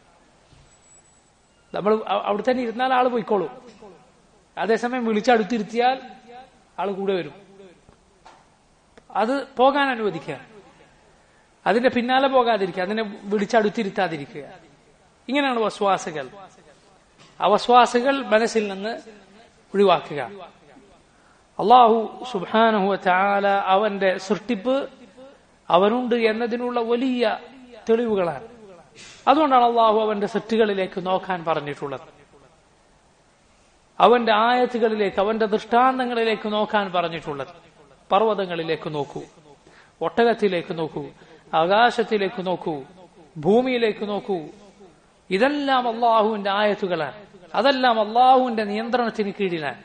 Speaker 1: നമ്മൾ അ- അവിടെ തന്നെ ഇരുന്നാൽ ആള് പോയിക്കോളും അതേസമയം വിളിച്ചടുത്തിരുത്തിയാൽ ആള് കൂടെ വരും അത് പോകാൻ അനുവദിക്കുക അതിന്റെ പിന്നാലെ പോകാതിരിക്കുക അതിനെ വിളിച്ചടുത്തിരുത്താതിരിക്കുക ഇങ്ങനെയാണ് വസ്വാസുകൾ ആ വസ്വാസുകൾ മനസ്സിൽ നിന്ന് ഒഴിവാക്കുക അള്ളാഹു സുബാനഹു ചാല അവന്റെ സൃഷ്ടിപ്പ് അവനുണ്ട് എന്നതിനുള്ള വലിയ തെളിവുകളാണ് അതുകൊണ്ടാണ് അള്ളാഹു അവന്റെ സൃഷ്ടികളിലേക്ക് നോക്കാൻ പറഞ്ഞിട്ടുള്ളത് അവന്റെ ആയത്തുകളിലേക്ക് അവന്റെ ദൃഷ്ടാന്തങ്ങളിലേക്ക് നോക്കാൻ പറഞ്ഞിട്ടുള്ളത് പർവ്വതങ്ങളിലേക്ക് നോക്കൂ ഒട്ടകത്തിലേക്ക് നോക്കൂ ആകാശത്തിലേക്ക് നോക്കൂ ഭൂമിയിലേക്ക് നോക്കൂ ഇതെല്ലാം അള്ളാഹുവിന്റെ ആയത്തുകളാണ് അതെല്ലാം അള്ളാഹുവിന്റെ നിയന്ത്രണത്തിന് കീഴിലാണ്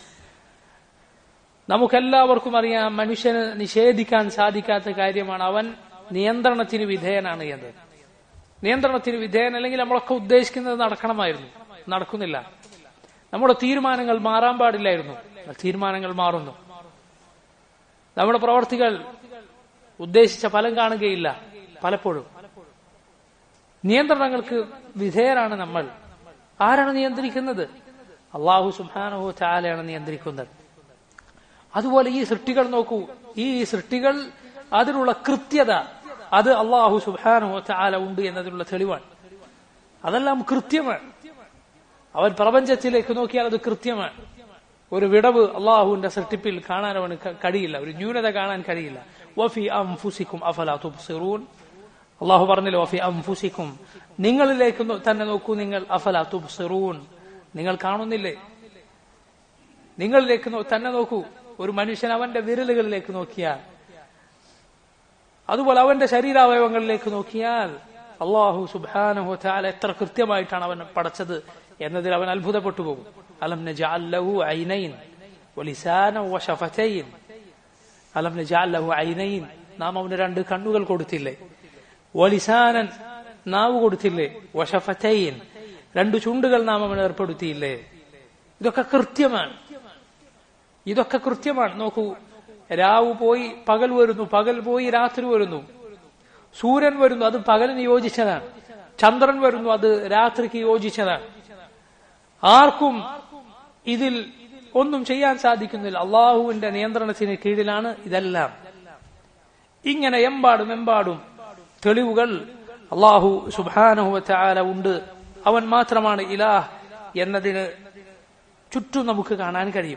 Speaker 1: നമുക്കെല്ലാവർക്കും അറിയാം മനുഷ്യന് നിഷേധിക്കാൻ സാധിക്കാത്ത കാര്യമാണ് അവൻ നിയന്ത്രണത്തിന് വിധേയനാണ് എന്ന് നിയന്ത്രണത്തിന് വിധേയൻ അല്ലെങ്കിൽ നമ്മളൊക്കെ ഉദ്ദേശിക്കുന്നത് നടക്കണമായിരുന്നു നടക്കുന്നില്ല നമ്മുടെ തീരുമാനങ്ങൾ മാറാൻ പാടില്ലായിരുന്നു തീരുമാനങ്ങൾ മാറുന്നു നമ്മുടെ പ്രവർത്തികൾ ഉദ്ദേശിച്ച ഫലം കാണുകയില്ല പലപ്പോഴും നിയന്ത്രണങ്ങൾക്ക് വിധേയരാണ് നമ്മൾ ആരാണ് നിയന്ത്രിക്കുന്നത് അള്ളാഹു സുബാനഹു ചാലയാണ് നിയന്ത്രിക്കുന്നത് അതുപോലെ ഈ സൃഷ്ടികൾ നോക്കൂ ഈ സൃഷ്ടികൾ അതിനുള്ള കൃത്യത അത് അള്ളാഹു സുബാനഹു ചാല ഉണ്ട് എന്നതിനുള്ള തെളിവാണ് അതെല്ലാം കൃത്യമാണ് അവൻ പ്രപഞ്ചത്തിലേക്ക് നോക്കിയാൽ അത് കൃത്യമാണ് ഒരു വിടവ് അള്ളാഹുവിന്റെ സൃഷ്ടിപ്പിൽ കാണാൻ അവന് ക- കഴിയില്ല ഒരു ന്യൂനത കാണാൻ കഴിയില്ല വഫി അംഫുസിക്കും അഫലാ തുബ്സിറൂൻ അള്ളാഹു പറഞ്ഞില്ല വഫി അംഫുസിക്കും നിങ്ങളിലേക്ക് നോ- തന്നെ നോക്കൂ നിങ്ങൾ അഫലാ തുബ്സിറൂൻ നിങ്ങൾ കാണുന്നില്ലേ നിങ്ങളിലേക്ക് നോ- തന്നെ നോക്കൂ ഒരു മനുഷ്യൻ അവന്റെ വിരലുകളിലേക്ക് നോക്കിയാൽ അതുപോലെ അവന്റെ ശരീരാവയവങ്ങളിലേക്ക് നോക്കിയാൽ അള്ളാഹു സുബാനഹു താല എത്ര കൃത്യമായിട്ടാണ് അവൻ പടച്ചത് എന്നതിൽ അവൻ അത്ഭുതപ്പെട്ടു പോകും അലം നജഅല്ലഹു ഐനൈൻ വലിസാന വശഫതൈൻ അലം നജഅല്ലഹു ഐനൈൻ നാം അവന് രണ്ട് കണ്ണുകൾ കൊടുത്തില്ലേ വലിസാനൻ നാവ് കൊടുത്തില്ലേ വശഫതൈൻ രണ്ടു ചുണ്ടുകൾ നാം അവൻ ഏർപ്പെടുത്തിയില്ലേ ഇതൊക്കെ കൃത്യമാണ് ഇതൊക്കെ കൃത്യമാണ് നോക്കൂ രാവ് പോയി പകൽ വരുന്നു പകൽ പോയി രാത്രി വരുന്നു സൂര്യൻ വരുന്നു അത് പകലിന് യോജിച്ചതാണ് ചന്ദ്രൻ വരുന്നു അത് രാത്രിക്ക് യോജിച്ചതാണ് ആർക്കും ഇതിൽ ഒന്നും ചെയ്യാൻ സാധിക്കുന്നില്ല അള്ളാഹുവിന്റെ നിയന്ത്രണത്തിന് കീഴിലാണ് ഇതെല്ലാം ഇങ്ങനെ എമ്പാടും എമ്പാടും തെളിവുകൾ അള്ളാഹു സുബാനഹുല ഉണ്ട് അവൻ മാത്രമാണ് ഇലാഹ് എന്നതിന് ചുറ്റും നമുക്ക് കാണാൻ കഴിയും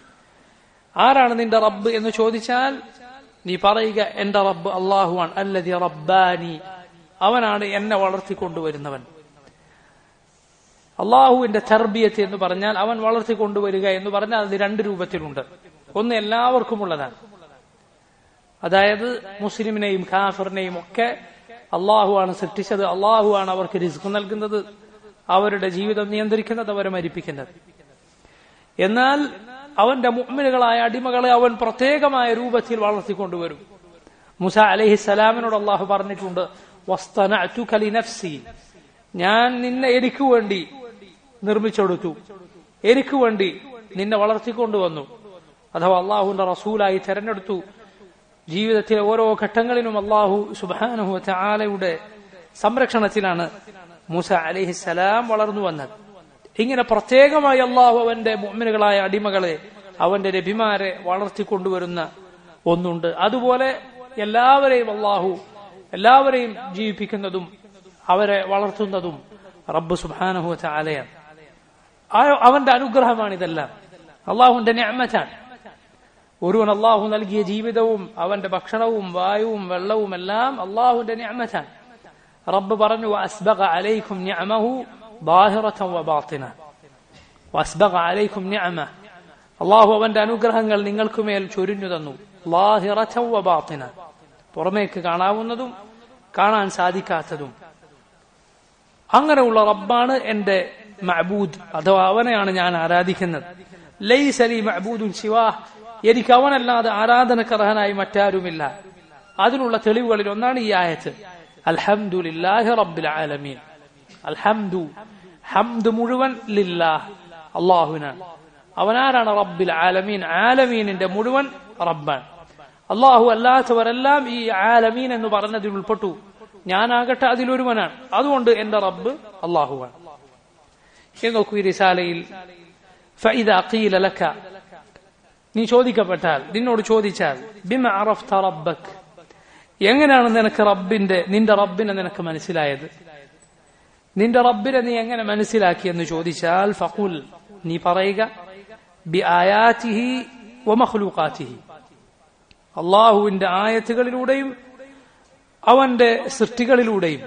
Speaker 1: ആരാണ് നിന്റെ റബ്ബ് എന്ന് ചോദിച്ചാൽ നീ പറയുക എന്റെ റബ്ബ് അള്ളാഹുവാൻ അല്ലതി റബ്ബാനി അവനാണ് എന്നെ വളർത്തിക്കൊണ്ടുവരുന്നവൻ അള്ളാഹുവിന്റെ തർബിയത്ത് എന്ന് പറഞ്ഞാൽ അവൻ വളർത്തിക്കൊണ്ടുവരിക എന്ന് പറഞ്ഞാൽ അത് രണ്ട് രൂപത്തിലുണ്ട് ഒന്ന് എല്ലാവർക്കും ഉള്ളതാണ് അതായത് മുസ്ലിമിനെയും ഖാഫറിനെയും ഒക്കെ അള്ളാഹുവാണ് സൃഷ്ടിച്ചത് അള്ളാഹുവാണ് അവർക്ക് റിസ്ക് നൽകുന്നത് അവരുടെ ജീവിതം നിയന്ത്രിക്കുന്നത് അവരെ മരിപ്പിക്കുന്നത് എന്നാൽ അവന്റെ മുഅ്മിനുകളായ അടിമകളെ അവൻ പ്രത്യേകമായ രൂപത്തിൽ വളർത്തിക്കൊണ്ടുവരും മുസ അലഹിസലാമിനോട് അള്ളാഹു പറഞ്ഞിട്ടുണ്ട് "വസ്തനഅതുക ലിനഫ്സി." ഞാൻ നിന്നെ എനിക്ക് വേണ്ടി നിർമ്മിച്ചെടുത്തു എനിക്ക് വേണ്ടി നിന്നെ വളർത്തിക്കൊണ്ടുവന്നു അഥവാ അള്ളാഹുവിന്റെ റസൂലായി തെരഞ്ഞെടുത്തു ജീവിതത്തിലെ ഓരോ ഘട്ടങ്ങളിലും അള്ളാഹു സുബാനുഹു ആലയുടെ സംരക്ഷണത്തിലാണ് മൂസ അലിഹിസലാം വളർന്നു വന്നത് ഇങ്ങനെ പ്രത്യേകമായി അള്ളാഹു അവന്റെ മുഅ്മിനുകളായ അടിമകളെ അവന്റെ രബിമാരെ വളർത്തിക്കൊണ്ടുവരുന്ന ഒന്നുണ്ട് അതുപോലെ എല്ലാവരെയും അള്ളാഹു എല്ലാവരെയും ജീവിപ്പിക്കുന്നതും അവരെ വളർത്തുന്നതും റബ്ബ് സുബാനഹു ആലയാണ് അവന്റെ അനുഗ്രഹമാണ് ഇതെല്ലാം അള്ളാഹുവിന്റെ ഞാമറ്റാണ് ഒരുവൻ അള്ളാഹു നൽകിയ ജീവിതവും അവന്റെ ഭക്ഷണവും വായുവും വെള്ളവും എല്ലാം അള്ളാഹുവിന്റെ ഞാമറ്റാണ് റബ്ബ് പറഞ്ഞു അസ്ബഗ അലൈക്കും നിഅമഹു ظاهرة وباطنة وأسبغ عليكم نعمة അള്ളാഹു അവന്റെ അനുഗ്രഹങ്ങൾ നിങ്ങൾക്കുമേൽ ചൊരിഞ്ഞു തന്നു ലാഹിറച്ച വബാത്തിന പുറമേക്ക് കാണാവുന്നതും കാണാൻ സാധിക്കാത്തതും അങ്ങനെയുള്ള റബ്ബാണ് എന്റെ മഅബൂദ് അഥവാ അവനെയാണ് ഞാൻ ആരാധിക്കുന്നത് ലൈസലി മഅബൂദുൻ ശിവാഹ് എനിക്ക് അവനല്ലാതെ ആരാധനക്കർഹനായി മറ്റാരുമില്ല അതിനുള്ള തെളിവുകളിൽ ഒന്നാണ് ഈ ആയത്ത് അൽഹംദുലില്ലാഹി റബ്ബിൽ ആലമീൻ അൽഹംദു ഹംദ് മുഴുവൻ ലില്ലാഹ് അള്ളാഹുവിനാണ് അവനാരാണ് റബ്ബിൽ ആലമീൻ ആലമീനിന്റെ മുഴുവൻ റബ്ബാണ് അള്ളാഹു അല്ലാത്തവരെല്ലാം ഈ ആലമീൻ എന്ന് പറഞ്ഞതിൽ ഉൾപ്പെട്ടു ഞാനാകട്ടെ അതിലൊരുവനാണ് അതുകൊണ്ട് എന്റെ റബ്ബ് അള്ളാഹുവാണ് നോക്കൂ ഈ റിസാലയിൽ فإذا قيل لك നീ ചോദിക്കപ്പെട്ടാൽ നിന്നോട് ചോദിച്ചാൽ ബിമ അറഫ്ത റബ്ബക് എങ്ങനെയാണ് നിനക്ക് റബ്ബിന്റെ നിന്റെ റബ്ബിനെ നിനക്ക് മനസ്സിലായത് നിന്റെ റബ്ബിനെ നീ എങ്ങനെ മനസ്സിലാക്കി എന്ന് ചോദിച്ചാൽ ഫഖുൽ നീ പറയുക ബി ആയാത്തിഹി വമഖ്ലൂഖാത്തിഹി അള്ളാഹുവിന്റെ ആയത്തുകളിലൂടെയും അവന്റെ സൃഷ്ടികളിലൂടെയും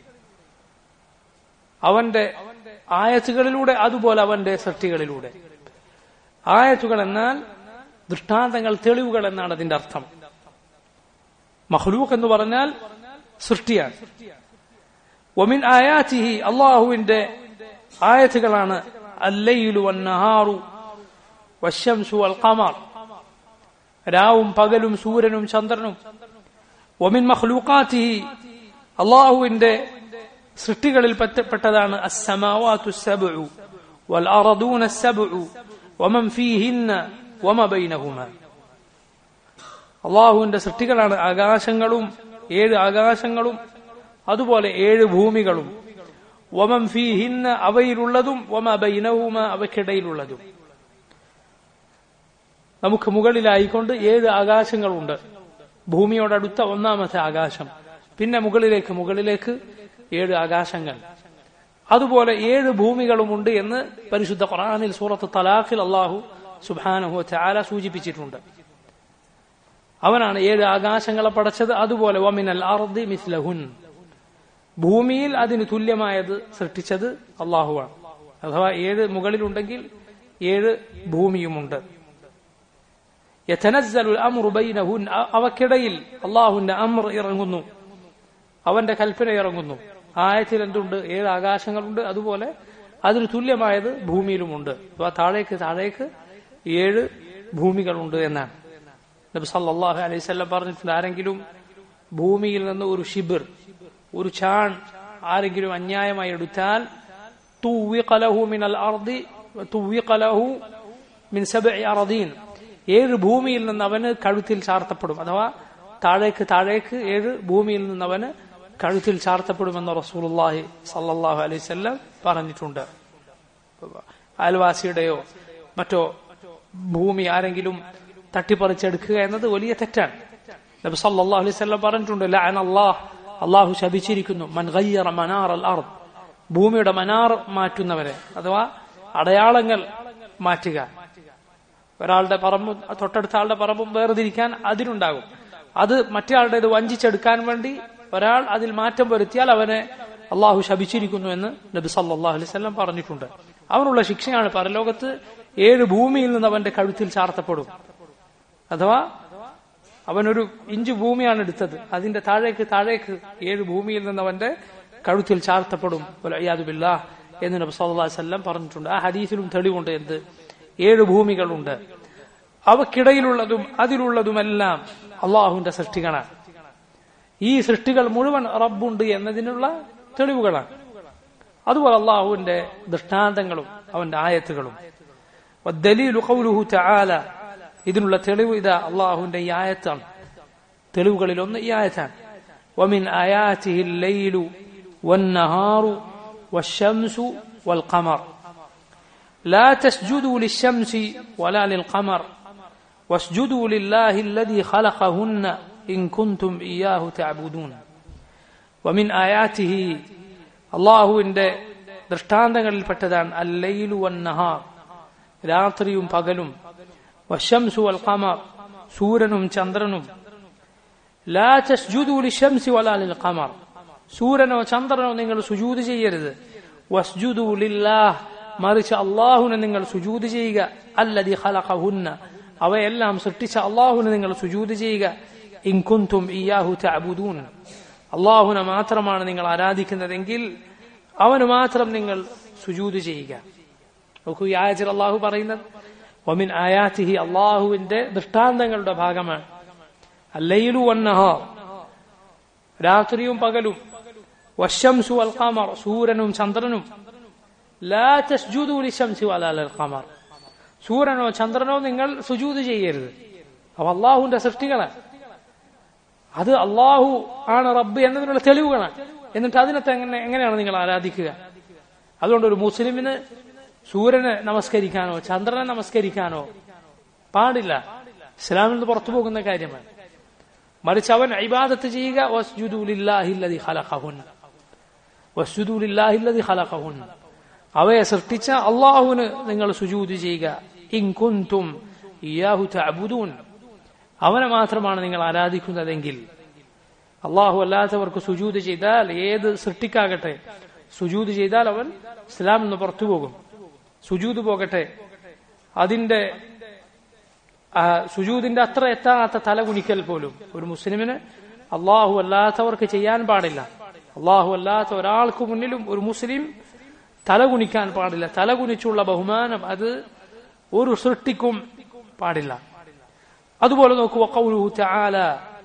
Speaker 1: അവന്റെ ആയത്തുകളിലൂടെ അതുപോലെ അവന്റെ സൃഷ്ടികളിലൂടെ ആയത്തുകൾ എന്നാൽ ദൃഷ്ടാന്തങ്ങൾ തെളിവുകൾ എന്നാണ് അതിന്റെ അർത്ഥം മഹ്ലൂഖ് എന്ന് പറഞ്ഞാൽ സൃഷ്ടിയാണ് ഒമിൻ ആയാത്തിഹി അള്ളാഹുവിന്റെ ആയത്തുകളാണ് അല്ലയിലു വന്നഹാറു വശംസു അൽ ഖമർ രാവും പകലും സൂര്യനും ചന്ദ്രനും ഒമിൻ മഖ്ലൂഖാത്തിഹി അള്ളാഹുവിന്റെ സൃഷ്ടികളിൽ പെട്ടതാണ് അസ്സമാവാത്തു സബ്ഉ വൽ അറദൂന സബ്ഉ വമൻ ഫീഹിന്ന വമ ബൈനഹുമ അള്ളാഹുവിന്റെ സൃഷ്ടികളാണ് ആകാശങ്ങളും ഏഴ് ആകാശങ്ങളും അതുപോലെ ഏഴ് ഭൂമികളും വമം ഫീഹിന്ന അവയിലുള്ളതും വമ ബൈനഹുമ അവയ്ക്കിടയിലുള്ളതും നമുക്ക് മുകളിലായിക്കൊണ്ട് ഏഴ് ആകാശങ്ങളുണ്ട് ഭൂമിയോടടുത്ത ഒന്നാമത്തെ ആകാശം പിന്നെ മുകളിലേക്ക് മുകളിലേക്ക് ഏഴ് ആകാശങ്ങൾ അതുപോലെ ഏഴ് ഭൂമികളുമുണ്ട് എന്ന് പരിശുദ്ധ ഖുറാനിൽ സൂറത്ത് തലാഖിൽ അള്ളാഹു സുബാനഹു ചാല സൂചിപ്പിച്ചിട്ടുണ്ട് അവനാണ് ഏഴ് ആകാശങ്ങളെ പടച്ചത് അതുപോലെ വമിനൽ അർദി മിസ്ലഹുൻ ഭൂമിയിൽ അതിന് തുല്യമായത് സൃഷ്ടിച്ചത് അള്ളാഹുവാണ് അഥവാ ഏഴ് മുകളിലുണ്ടെങ്കിൽ ഏഴ് ഭൂമിയുമുണ്ട് യഥനസ്സലുൽ അമ്രു ബൈനഹുൻ അവക്കിടയിൽ അള്ളാഹുവിന്റെ അമ്ര ഇറങ്ങുന്നു അവന്റെ കൽപ്പന ഇറങ്ങുന്നു ആയത്തിൽ എന്തുണ്ട് ഏഴ് ആകാശങ്ങളുണ്ട് അതുപോലെ അതിന് തുല്യമായത് ഭൂമിയിലുമുണ്ട് അഥവാ താഴേക്ക് താഴേക്ക് ഏഴ് ഭൂമികളുണ്ട് എന്നാണ് നബി സല്ലല്ലാഹു അലൈഹി വസല്ലം പറഞ്ഞിട്ടുണ്ട് ആരെങ്കിലും ഭൂമിയിൽ നിന്ന് ഒരു ഷിബിർ ഒരു ചാൺ ആരെങ്കിലും അന്യായമായി എടുത്താൽ طوق له من الأرض طوق له من سبع أراضين ഏഴ് ഭൂമിയിൽ നിന്ന് അവന് കഴുത്തിൽ ചാർത്തപ്പെടും അഥവാ താഴേക്ക് താഴേക്ക് ഏഴ് ഭൂമിയിൽ നിന്ന് അവന് കഴുത്തിൽ ചാർത്തപ്പെടുമെന്ന് റസൂലുള്ളാഹി സല്ലല്ലാഹു അലൈഹി വസല്ലം പറഞ്ഞിട്ടുണ്ട് അയൽവാസിയുടെയോ മറ്റോ ഭൂമി ആരെങ്കിലും തട്ടിപ്പറിച്ചെടുക്കുക എന്നത് വലിയ തെറ്റാണ് നബി സല്ലല്ലാഹു അലൈഹി വസല്ലം പറഞ്ഞിട്ടുണ്ട് ലഅന അല്ലാഹ് അള്ളാഹു ശപിച്ചിരിക്കുന്നു മൻ ഗയ്യറ മനാർ അൽ അർദ് ഭൂമിയുടെ മനാർ മാറ്റുന്നവരെ അഥവാ അടയാളങ്ങൾ മാറ്റുക ഒരാളുടെ പറമ്പും തൊട്ടടുത്ത ആളുടെ പറമ്പും വേർതിരിക്കാൻ അതിനുണ്ടാകും അത് മറ്റേ ഇത് വഞ്ചിച്ചെടുക്കാൻ വേണ്ടി ഒരാൾ അതിൽ മാറ്റം വരുത്തിയാൽ അവനെ അള്ളാഹു ശപിച്ചിരിക്കുന്നു എന്ന് നബി സല്ലല്ലാഹു അലൈഹി വസല്ലം പറഞ്ഞിട്ടുണ്ട് അവനുള്ള ശിക്ഷയാണ് പരലോകത്ത് ഏഴ് ഭൂമിയിൽ നിന്ന് അവന്റെ കഴുത്തിൽ ചാർത്തപ്പെടും അഥവാ അവനൊരു ഇഞ്ച് ഭൂമിയാണ് എടുത്തത് അതിന്റെ താഴേക്ക് താഴേക്ക് ഏഴ് ഭൂമിയിൽ നിന്ന് അവന്റെ കഴുത്തിൽ ചാർത്തപ്പെടും ബില്ലാ എന്ന് നബി സല്ലല്ലാഹു അലൈഹി വസല്ലം പറഞ്ഞിട്ടുണ്ട് ആ ഹദീസിലും തെളിവുണ്ട് എന്ത് ഏഴ് ഭൂമികളുണ്ട് അവക്കിടയിലുള്ളതും അതിലുള്ളതുമെല്ലാം അള്ളാഹുവിന്റെ സൃഷ്ടികളാണ് ഈ സൃഷ്ടികൾ മുഴുവൻ റബ്ബുണ്ട് എന്നതിനുള്ള തെളിവുകളാണ് അതുപോലെ അള്ളാഹുവിന്റെ ദൃഷ്ടാന്തങ്ങളും അവന്റെ ആയത്തുകളും ദലീലു ഖൗലുഹു തആല ഇതിനുള്ള തെളിവ് ഇതാ അള്ളാഹുവിന്റെ ഈ ആയത്താണ് തെളിവുകളിൽ ഒന്ന് ഈ ആയത്താണ് ومن آياته الليل والنهار والشمس والقمر لا تسجدوا للشمس ولا للقمر واسجدوا لله الذي خلقهن إن كنتم إياه تعبدون ومن آياته الله عند ദൃഷ്ടാന്തങ്ങളിൽപ്പെട്ടതാണ് അല്ലൈലു വന്നഹാർ രാത്രിയും പകലും വശംസു വൽ ഖമർ സൂര്യനും ചന്ദ്രനും ലാ തസ്ജുദു ലിശംസി വലാ ലിൽ ഖമർ സൂര്യനോ ചന്ദ്രനോ നിങ്ങൾ സുജൂദ് ചെയ്യരുത് വസ്ജുദു ലില്ലാഹ് മറിച്ച് അള്ളാഹുവിനെ നിങ്ങൾ സുജൂദ് ചെയ്യുക അല്ലതി ഖലഖഹുന്ന അവയെല്ലാം സൃഷ്ടിച്ച അള്ളാഹുവിനെ നിങ്ങൾ സുജൂദ് ചെയ്യുക ഇൻകുന്തും ഇയാഹു തഅബുദൂൻ അള്ളാഹുനെ മാത്രമാണ് നിങ്ങൾ ആരാധിക്കുന്നതെങ്കിൽ അവന് മാത്രം നിങ്ങൾ സുജൂദ് ചെയ്യുക നോക്കൂ ഈ ആയത്തിൽ അള്ളാഹു പറയുന്നത് ഒമിൻ ആയാത്തിഹി അള്ളാഹുവിന്റെ ദൃഷ്ടാന്തങ്ങളുടെ ഭാഗമാണ് അല്ലയിലു വന്നഹോ രാത്രിയും പകലും വശംസു അൽ ഖമർ സൂര്യനും ചന്ദ്രനും ലാ തസ്ജുദു ലിശംസി വലാൽ ഖമർ സൂര്യനോ ചന്ദ്രനോ നിങ്ങൾ സുജൂദ് ചെയ്യരുത് അവ അള്ളാഹുവിന്റെ സൃഷ്ടികളാണ് അത് അള്ളാഹു ആണ് റബ്ബ് എന്നതിനുള്ള തെളിവുകളാണ് എന്നിട്ട് അതിനകത്ത് എങ്ങനെ എങ്ങനെയാണ് നിങ്ങൾ ആരാധിക്കുക അതുകൊണ്ട് ഒരു മുസ്ലിമിന് സൂര്യനെ നമസ്കരിക്കാനോ ചന്ദ്രനെ നമസ്കരിക്കാനോ പാടില്ല ഇസ്ലാമിൽ നിന്ന് പുറത്തു പോകുന്ന കാര്യമാണ് മറിച്ച് അവൻ ഇബാദത്ത് ചെയ്യുക വസ്ജുദുലില്ലാഹില്ലതി ഖലഖഹുൻ വസ്ജുദുലില്ലാഹില്ലതി ഖലഖഹുൻ അവയെ സൃഷ്ടിച്ച അള്ളാഹുവിന് നിങ്ങൾ സുജൂദ് ചെയ്യുക ഇൻ കുന്തും ഇയാഹു തഅബുദൂൻ അവനെ മാത്രമാണ് നിങ്ങൾ ആരാധിക്കുന്നതെങ്കിൽ അള്ളാഹു അല്ലാത്തവർക്ക് സുജൂദ് ചെയ്താൽ ഏത് സൃഷ്ടിക്കാകട്ടെ സുജൂദ് ചെയ്താൽ അവൻ ഇസ്ലാം നിന്ന് പുറത്തു പോകും സുജൂദ് പോകട്ടെ അതിന്റെ സുജൂദിന്റെ അത്ര എത്താത്ത തലകുനിക്കൽ പോലും ഒരു മുസ്ലിമിന് അള്ളാഹു അല്ലാത്തവർക്ക് ചെയ്യാൻ പാടില്ല അള്ളാഹു അല്ലാത്ത ഒരാൾക്ക് മുന്നിലും ഒരു മുസ്ലിം തലകുനിക്കാൻ പാടില്ല തലകുനിച്ചുള്ള ബഹുമാനം അത് ഒരു സൃഷ്ടിക്കും പാടില്ല അതുപോലെ നോക്കുക കൗലുഹു ചാല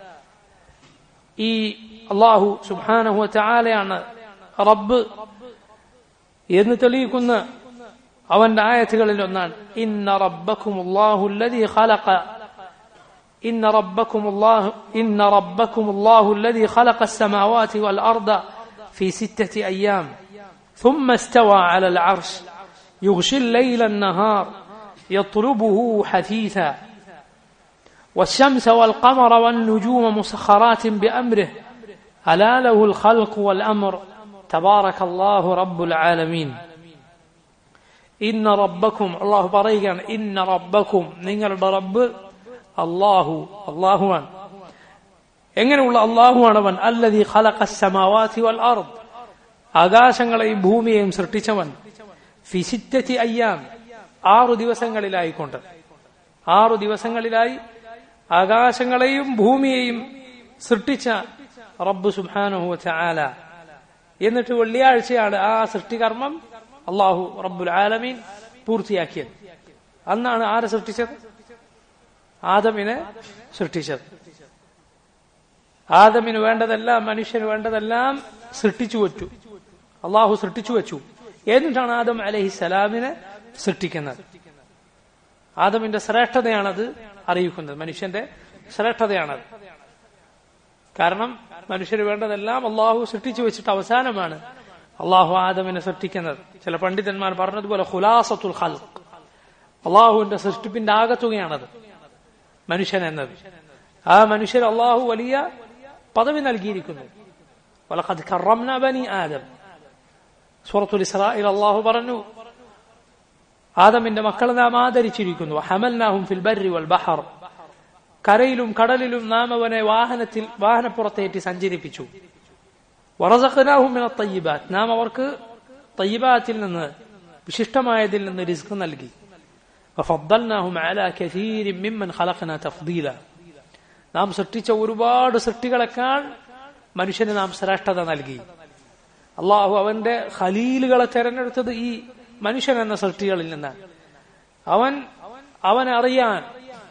Speaker 1: ഈ അള്ളാഹു സുബാനഹു ചാലയാണ് റബ്ബ് എന്ന് തെളിയിക്കുന്ന അവന്റെ ആയത്തുകളിൽ ഒന്നാണ് ഇന്ന റബ്ബക്കും അല്ലാഹുല്ലദീ ഖലഖ إن ربكم الله إن ربكم الله الذي خلق السماوات والأرض في ستة أيام ثم استوى على العرش يغشي الليل النهار يطلبه حثيثا والشمس والقمر والنجوم مسخرات بأمره ألا له الخلق والأمر تبارك الله رب العالمين إن ربكم الله بريقا إن ربكم نير رب الله الله وان എങ്ങനെയുള്ള അള്ളാഹുവാണവൻ അല്ലതി ഖലഖ സമാവാതി വൽ അർദ് ആകാശങ്ങളെയും ഭൂമിയെയും സൃഷ്ടിച്ചവൻ ഫിസിറ്റത്തി അയ്യാം ആറു ദിവസങ്ങളിലായിക്കൊണ്ട് ആറു ദിവസങ്ങളിലായി ആകാശങ്ങളെയും ഭൂമിയെയും സൃഷ്ടിച്ച റബ്ബ് സുബാനുഹു ചാല എന്നിട്ട് വെള്ളിയാഴ്ചയാണ് ആ സൃഷ്ടികർമ്മം അള്ളാഹു റബ്ബുൽ ആലമീൻ പൂർത്തിയാക്കിയത് അന്നാണ് ആരെ സൃഷ്ടിച്ചത് ആദമിനെ സൃഷ്ടിച്ചത് ആദമിന് വേണ്ടതെല്ലാം മനുഷ്യന് വേണ്ടതെല്ലാം സൃഷ്ടിച്ചു വെച്ചു അള്ളാഹു സൃഷ്ടിച്ചു വെച്ചു എന്നിട്ടാണ് ആദം അലഹിസലാമിനെ സൃഷ്ടിക്കുന്നത് ആദമിന്റെ ശ്രേഷ്ഠതയാണത് അറിയിക്കുന്നത് മനുഷ്യന്റെ ശ്രേഷ്ഠതയാണത് കാരണം മനുഷ്യന് വേണ്ടതെല്ലാം അള്ളാഹു സൃഷ്ടിച്ചു വെച്ചിട്ട് അവസാനമാണ് അള്ളാഹു ആദമിനെ സൃഷ്ടിക്കുന്നത് ചില പണ്ഡിതന്മാർ പറഞ്ഞതുപോലെ ഹുലാസത്തുൽ ഖൽഖ് അള്ളാഹുവിന്റെ സൃഷ്ടിപ്പിന്റെ ആകത്തുകയാണത് മനുഷ്യൻ എന്നത് ആ മനുഷ്യർ അള്ളാഹു വലിയ പദവി നൽകിയിരിക്കുന്നു വലഖദ് കറംന ബനി ആദം സൂറത്തുൽ ഇസ്രായിൽ അള്ളാഹു പറഞ്ഞു ആദമിന്റെ മക്കളെ നാം ആദരിച്ചിരിക്കുന്നു ഹമൽനാഹും ഫിൽ ബർരി വൽ ബഹർ കരയിലും കടലിലും നാം അവനെ വാഹനത്തിൽ വാഹനപ്പുറത്തേറ്റി സഞ്ചരിപ്പിച്ചു വറസഖനാഹും മിന തയ്യിബാത്ത് നാം അവർക്ക് തയ്യിബാത്തിൽ നിന്ന് വിശിഷ്ടമായതിൽ നിന്ന് റിസ്ക് നൽകി وفضلناهم على كثير ممن خلقنا تفضيلا നാം സൃഷ്ടിച്ച ഒരുപാട് സൃഷ്ടികളെക്കാൾ മനുഷ്യന് നാം ശ്രേഷ്ഠത നൽകി അള്ളാഹു അവന്റെ ഖലീലുകളെ തെരഞ്ഞെടുത്തത് ഈ മനുഷ്യൻ എന്ന സൃഷ്ടികളിൽ നിന്നാണ് അവൻ അവനെ അറിയാൻ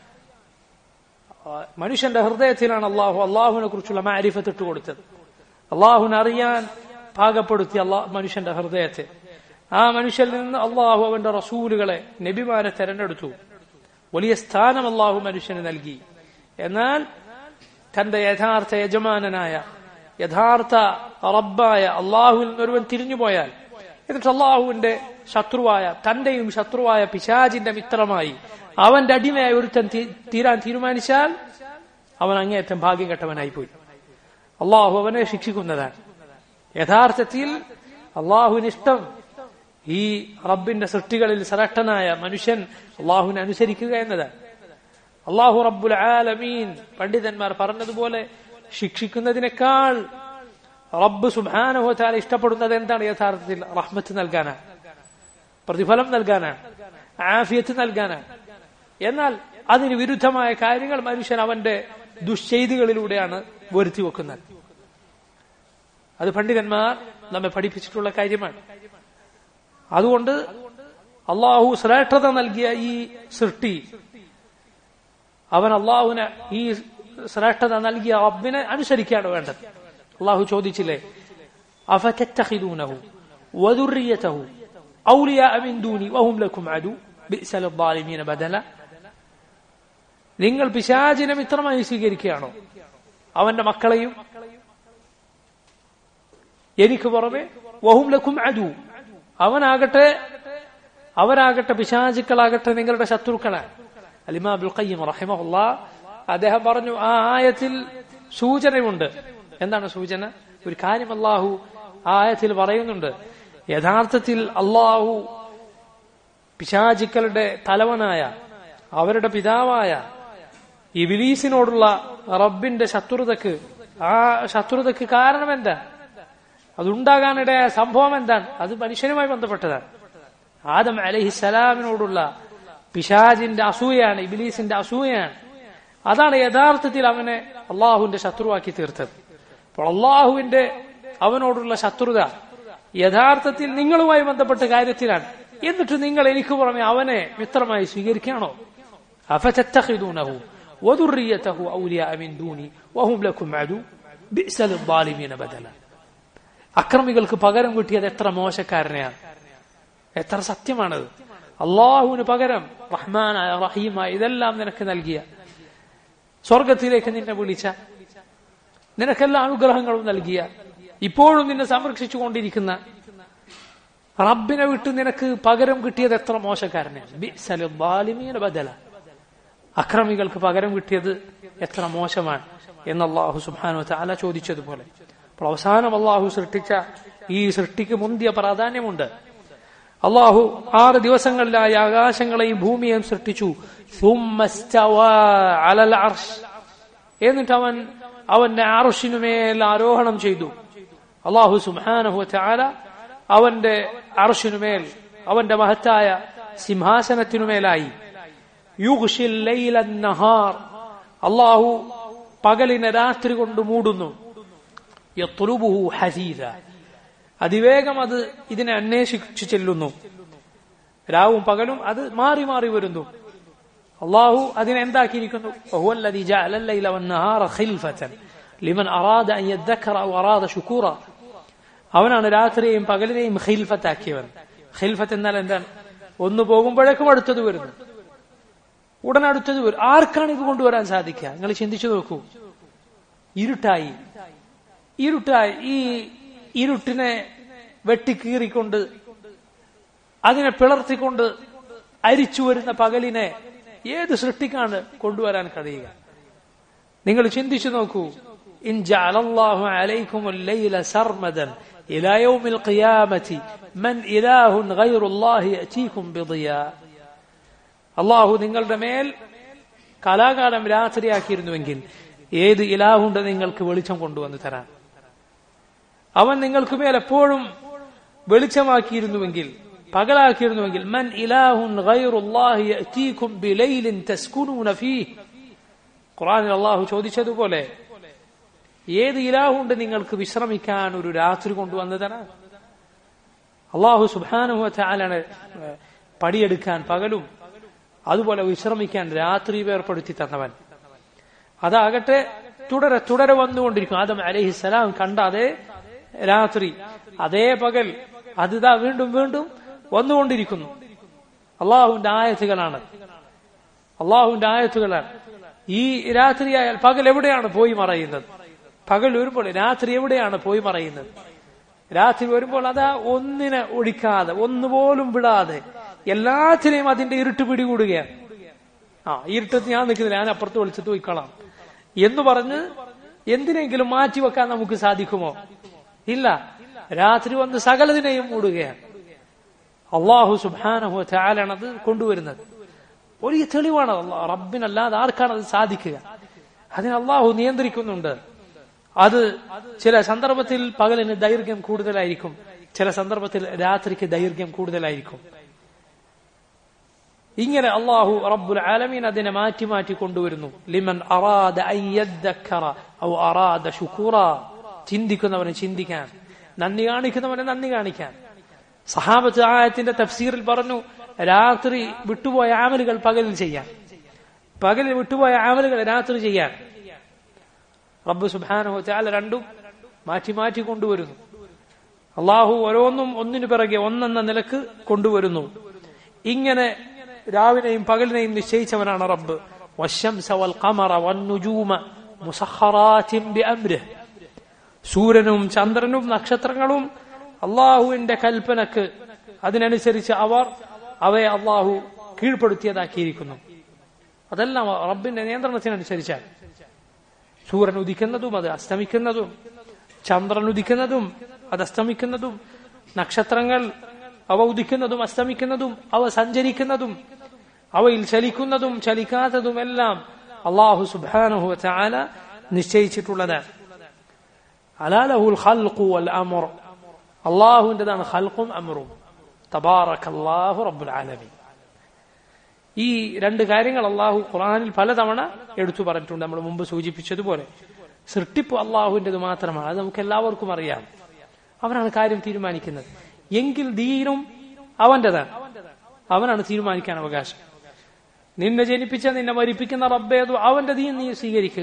Speaker 1: മനുഷ്യന്റെ ഹൃദയത്തിലാണ് അള്ളാഹു അള്ളാഹുവിനെ കുറിച്ചുള്ള മാരിഫത്ത് ഇട്ട് കൊടുത്തത് അള്ളാഹുവിനെ അറിയാൻ പാകപ്പെടുത്തി അള്ളാഹ് മനുഷ്യന്റെ ഹൃദയത്തെ ആ മനുഷ്യരിൽ നിന്ന് അള്ളാഹു അവന്റെ റസൂലുകളെ നബിമാരെ തെരഞ്ഞെടുത്തു വലിയ സ്ഥാനം അള്ളാഹു മനുഷ്യന് നൽകി എന്നാൽ തന്റെ യഥാർത്ഥ യജമാനനായ യഥാർത്ഥ റബ്ബായ അള്ളാഹുവിൽ നിന്ന് ഒരുവൻ തിരിഞ്ഞുപോയാൽ എന്നിട്ട് അള്ളാഹുവിന്റെ ശത്രുവായ തന്റെയും ശത്രുവായ പിശാജിന്റെ മിത്രമായി അവന്റെ അടിമയായ ഒരുത്തൻ തീരാൻ തീരുമാനിച്ചാൽ അവൻ അങ്ങേയറ്റം ഭാഗ്യം കെട്ടവനായി പോയി അള്ളാഹു അവനെ ശിക്ഷിക്കുന്നതാണ് യഥാർത്ഥത്തിൽ അള്ളാഹുവിന് ഇഷ്ടം ഈ റബ്ബിന്റെ സൃഷ്ടികളിൽ ശ്രേഷ്ഠനായ മനുഷ്യൻ അള്ളാഹുവിനെ അനുസരിക്കുക എന്നതാണ് അള്ളാഹു റബ്ബുൽ ആലമീൻ പണ്ഡിതന്മാർ പറഞ്ഞതുപോലെ ശിക്ഷിക്കുന്നതിനേക്കാൾ റബ്ബ് സുബാനുഭവത്താൽ ഇഷ്ടപ്പെടുന്നത് എന്താണ് യഥാർത്ഥത്തിൽ റഹ്മത്ത് നൽകാനാണ് പ്രതിഫലം നൽകാനാണ് ആഫിയത്ത് നൽകാനാണ് എന്നാൽ അതിന് വിരുദ്ധമായ കാര്യങ്ങൾ മനുഷ്യൻ അവന്റെ ദുശ്ചെയ്തികളിലൂടെയാണ് വരുത്തി വെക്കുന്നത് അത് പണ്ഡിതന്മാർ നമ്മെ പഠിപ്പിച്ചിട്ടുള്ള കാര്യമാണ് അതുകൊണ്ട് അള്ളാഹു ശ്രേഷ്ഠത നൽകിയ ഈ സൃഷ്ടി അവൻ അള്ളാഹുവിനെ ഈ ശ്രേഷ്ഠത നൽകിയ റബ്ബിനെ അനുസരിക്കുകയാണ് വേണ്ടത് അള്ളാഹു ചോദിച്ചില്ലേ അഫതത്തഖിദൂനഹു വദുർരിയതഹു ഔലിയാ മിൻ ദൂനി വഹും ലക്കും അദു ബിഅസൽ الظالمين ബദല നിങ്ങൾ പിശാചിനെ മിത്രമായി സ്വീകരിക്കുകയാണോ അവന്റെ മക്കളെയും എനിക്ക് പുറമെ വഹും ലക്കും അദു അവനാകട്ടെ അവരാകട്ടെ പിശാചുക്കളാകട്ടെ നിങ്ങളുടെ ശത്രുക്കളാണ് അലിമാ അബുൽ ഖയ്യം റഹിമഹുല്ല അദ്ദേഹം പറഞ്ഞു ആ ആയത്തിൽ സൂചനയുണ്ട് എന്താണ് സൂചന ഒരു കാര്യം അള്ളാഹു ആ ആയത്തിൽ പറയുന്നുണ്ട് യഥാർത്ഥത്തിൽ അള്ളാഹു പിശാചുക്കളുടെ തലവനായ അവരുടെ പിതാവായ ഈ വിലീസിനോടുള്ള റബ്ബിന്റെ ശത്രുതക്ക് ആ ശത്രുതക്ക് കാരണം എന്താ അതുണ്ടാകാനിടയായ സംഭവം എന്താണ് അത് മനുഷ്യനുമായി ബന്ധപ്പെട്ടതാണ് ആദം അലഹിസലാമിനോടുള്ള പിശാജിന്റെ അസൂയാണ് ഇബിലീസിന്റെ അസൂയാണ് അതാണ് യഥാർത്ഥത്തിൽ അവനെ അള്ളാഹുവിന്റെ ശത്രുവാക്കി തീർത്തത് അപ്പോൾ അള്ളാഹുവിന്റെ അവനോടുള്ള ശത്രുത യഥാർത്ഥത്തിൽ നിങ്ങളുമായി ബന്ധപ്പെട്ട കാര്യത്തിലാണ് എന്നിട്ട് നിങ്ങൾ എനിക്ക് പുറമെ അവനെ മിത്രമായി സ്വീകരിക്കുകയാണോ അഫതത്തഖിദൂനഹു വദുർരിയതഹു ഔലിയാ മിൻ ദൂനി വഹും ലക്കും അദു ബിഅസൽ الظالمين ബദല അക്രമികൾക്ക് പകരം കിട്ടിയത് എത്ര മോശക്കാരനെയാണ് എത്ര സത്യമാണത് അള്ളാഹുവിന് പകരം റഹ്മാനായ റഹീമായ ഇതെല്ലാം നിനക്ക് നൽകിയ സ്വർഗത്തിലേക്ക് നിന്നെ വിളിച്ച നിനക്കെല്ലാ അനുഗ്രഹങ്ങളും നൽകിയ ഇപ്പോഴും നിന്നെ സംരക്ഷിച്ചുകൊണ്ടിരിക്കുന്ന റബ്ബിനെ വിട്ട് നിനക്ക് പകരം കിട്ടിയത് എത്ര മോശക്കാരനാണ് ബദല അക്രമികൾക്ക് പകരം കിട്ടിയത് എത്ര മോശമാണ് എന്ന് അള്ളാഹു സുബാനു താല ചോദിച്ചതുപോലെ അപ്പോൾ അവസാനം അള്ളാഹു സൃഷ്ടിച്ച ഈ സൃഷ്ടിക്ക് മുന്തിയ പ്രാധാന്യമുണ്ട് അള്ളാഹു ആറ് ദിവസങ്ങളിലായി ആകാശങ്ങളെയും ഭൂമിയെയും സൃഷ്ടിച്ചു എന്നിട്ട് അവൻ അവന്റെ അറുഷിനുമേൽ ആരോഹണം ചെയ്തു അള്ളാഹു സുബാനഹു ചാല അവന്റെ അറുഷിനുമേൽ അവന്റെ മഹത്തായ സിംഹാസനത്തിനുമേലായി നഹാർ അള്ളാഹു പകലിനെ രാത്രി കൊണ്ട് മൂടുന്നു ഹസീദ അതിവേഗം അത് ഇതിനെ അന്വേഷിച്ചു ചെല്ലുന്നു രാവും പകലും അത് മാറി മാറി വരുന്നു അള്ളാഹു അതിനെ എന്താക്കിയിരിക്കുന്നു ലിമൻ അറാദ അൻ യദ്ദക്കറ ഔ അറാദ ശുക്കൂറ അവനാണ് രാത്രിയെയും പകലിനെയും ഖിൽഫത്താക്കിയവൻ ഖിൽഫത്ത് എന്നാൽ എന്താണ് ഒന്ന് പോകുമ്പോഴേക്കും അടുത്തത് വരുന്നു ഉടൻ അടുത്തത് വരും ആർക്കാണ് ഇത് കൊണ്ടുവരാൻ സാധിക്കുക നിങ്ങൾ ചിന്തിച്ചു നോക്കൂ ഇരുട്ടായി ഇരുട്ടായി ഈ ഇരുട്ടിനെ വെട്ടിക്കീറിക്കൊണ്ട് അതിനെ പിളർത്തിക്കൊണ്ട് അരിച്ചു വരുന്ന പകലിനെ ഏത് സൃഷ്ടിക്കാണ് കൊണ്ടുവരാൻ കഴിയുക നിങ്ങൾ ചിന്തിച്ചു നോക്കൂ ഇൻ ജഅലല്ലാഹു അലൈക്കും الليل سرمدا الى يوم القيامه من اله غير الله ياتيكم بضياء അള്ളാഹു നിങ്ങളുടെ മേൽ കലാകാലം രാത്രിയാക്കിയിരുന്നുവെങ്കിൽ ഏത് ഇലാഹുണ്ട് നിങ്ങൾക്ക് വെളിച്ചം കൊണ്ടുവന്ന് തരാൻ അവൻ നിങ്ങൾക്ക് മേൽ എപ്പോഴും വെളിച്ചമാക്കിയിരുന്നുവെങ്കിൽ പകലാക്കിയിരുന്നുവെങ്കിൽ മൻ ഇലാഹുൻ ഗൈറുല്ലാഹി യഅതീകും ബിലൈലിൻ തസ്കുനൂന ഫീഹ് ഖുർആനിൽ അള്ളാഹു ചോദിച്ചതുപോലെ ഏത് ഇലാഹുണ്ട് നിങ്ങൾക്ക് വിശ്രമിക്കാൻ ഒരു രാത്രി കൊണ്ടുവന്നു തരാൻ അള്ളാഹു സുബാനുഹ ചാലാണ് പടിയെടുക്കാൻ പകലും അതുപോലെ വിശ്രമിക്കാൻ രാത്രി ഏർപ്പെടുത്തി തന്നവൻ അതാകട്ടെ തുടരെ തുടരെ വന്നുകൊണ്ടിരിക്കും ആദം അലഹിസലാം കണ്ട അതേ രാത്രി അതേ പകൽ അതിതാ വീണ്ടും വീണ്ടും വന്നുകൊണ്ടിരിക്കുന്നു അള്ളാഹുവിന്റെ ആയത്തുകളാണ് അള്ളാഹുവിന്റെ ആയത്തുകളാണ് ഈ രാത്രിയായാൽ പകൽ എവിടെയാണ് പോയി മറയുന്നത് പകൽ വരുമ്പോൾ രാത്രി എവിടെയാണ് പോയി മറയുന്നത് രാത്രി വരുമ്പോൾ അതാ ഒന്നിനെ ഒഴിക്കാതെ ഒന്നുപോലും വിടാതെ എല്ലാത്തിനെയും അതിന്റെ ഇരുട്ട് പിടികൂടുകയാണ് ആ ഇരുട്ടത്ത് ഞാൻ നിൽക്കുന്നില്ല ഞാൻ അപ്പുറത്ത് വിളിച്ചിട്ട് പോയിക്കളാം എന്ന് പറഞ്ഞ് എന്തിനെങ്കിലും മാറ്റിവെക്കാൻ നമുക്ക് സാധിക്കുമോ ഇല്ല രാത്രി വന്ന് സകലതിനെയും മൂടുകയാണ് അള്ളാഹു സുബാനഹു ചാലാണ് അത് കൊണ്ടുവരുന്നത് വലിയ തെളിവാണ് റബ്ബിനല്ലാതെ ആർക്കാണ് അത് സാധിക്കുക അതിന് അള്ളാഹു നിയന്ത്രിക്കുന്നുണ്ട് അത് ചില സന്ദർഭത്തിൽ പകലിന് ദൈർഘ്യം കൂടുതലായിരിക്കും ചില സന്ദർഭത്തിൽ രാത്രിക്ക് ദൈർഘ്യം കൂടുതലായിരിക്കും ഇങ്ങനെ അള്ളാഹു റബ്ബുൽ ആലമീൻ അതിനെ മാറ്റി മാറ്റി കൊണ്ടുവരുന്നു ലിമൻ അറാദ ഔ അറാദ ഷുക്കൂറ ചിന്തിക്കുന്നവന് ചിന്തിക്കാൻ നന്ദി കാണിക്കുന്നവനെ നന്ദി കാണിക്കാൻ സഹാബത്ത് ആയത്തിന്റെ തഫ്സീറിൽ പറഞ്ഞു രാത്രി വിട്ടുപോയ ആമലുകൾ പകലിൽ ചെയ്യാൻ പകലിൽ വിട്ടുപോയ ആമലുകൾ രാത്രി ചെയ്യാൻ റബ്ബ് സുബാനഹു ചാല രണ്ടും മാറ്റി മാറ്റി കൊണ്ടുവരുന്നു അള്ളാഹു ഓരോന്നും ഒന്നിനു പിറകെ ഒന്നെന്ന നിലക്ക് കൊണ്ടുവരുന്നു ഇങ്ങനെ രാവിനെയും പകലിനെയും നിശ്ചയിച്ചവനാണ് റബ്ബ് സൂര്യനും ചന്ദ്രനും നക്ഷത്രങ്ങളും അള്ളാഹുവിന്റെ കൽപ്പനക്ക് അതിനനുസരിച്ച് അവർ അവയെ അള്ളാഹു കീഴ്പ്പെടുത്തിയതാക്കിയിരിക്കുന്നു അതെല്ലാം റബ്ബിന്റെ നിയന്ത്രണത്തിനനുസരിച്ചാണ് സൂര്യൻ ഉദിക്കുന്നതും അത് അസ്തമിക്കുന്നതും ചന്ദ്രൻ ഉദിക്കുന്നതും അത് അസ്തമിക്കുന്നതും നക്ഷത്രങ്ങൾ അവ ഉദിക്കുന്നതും അസ്തമിക്കുന്നതും അവ സഞ്ചരിക്കുന്നതും അവയിൽ ചലിക്കുന്നതും ചലിക്കാത്തതും എല്ലാം അള്ളാഹു സുബാനഹു ചാല നിശ്ചയിച്ചിട്ടുള്ളതാണ് അലാലഹുൽ ഖൽഖു വൽ അമർ അള്ളാഹുവിൻ്റെതാണ് ഖൽഖും അമറും തബാറക്കല്ലാഹു റബ്ബുൽ ആലമീൻ ഈ രണ്ട് കാര്യങ്ങൾ അള്ളാഹു ഖുറാനിൽ പലതവണ എടുത്തു പറഞ്ഞിട്ടുണ്ട് നമ്മൾ മുമ്പ് സൂചിപ്പിച്ചതുപോലെ സൃഷ്ടിപ്പ് അള്ളാഹുവിൻ്റെത് മാത്രമാണ് അത് നമുക്ക് എല്ലാവർക്കും അറിയാം അവനാണ് കാര്യം തീരുമാനിക്കുന്നത് എങ്കിൽ ദീനും അവന്റേതാണ് അവനാണ് തീരുമാനിക്കാൻ അവകാശം നിന്നെ ജനിപ്പിച്ച നിന്നെ മരിപ്പിക്കുന്ന റബ്ബേതു അവന്റെ ദീൻ നീ സ്വീകരിക്കുക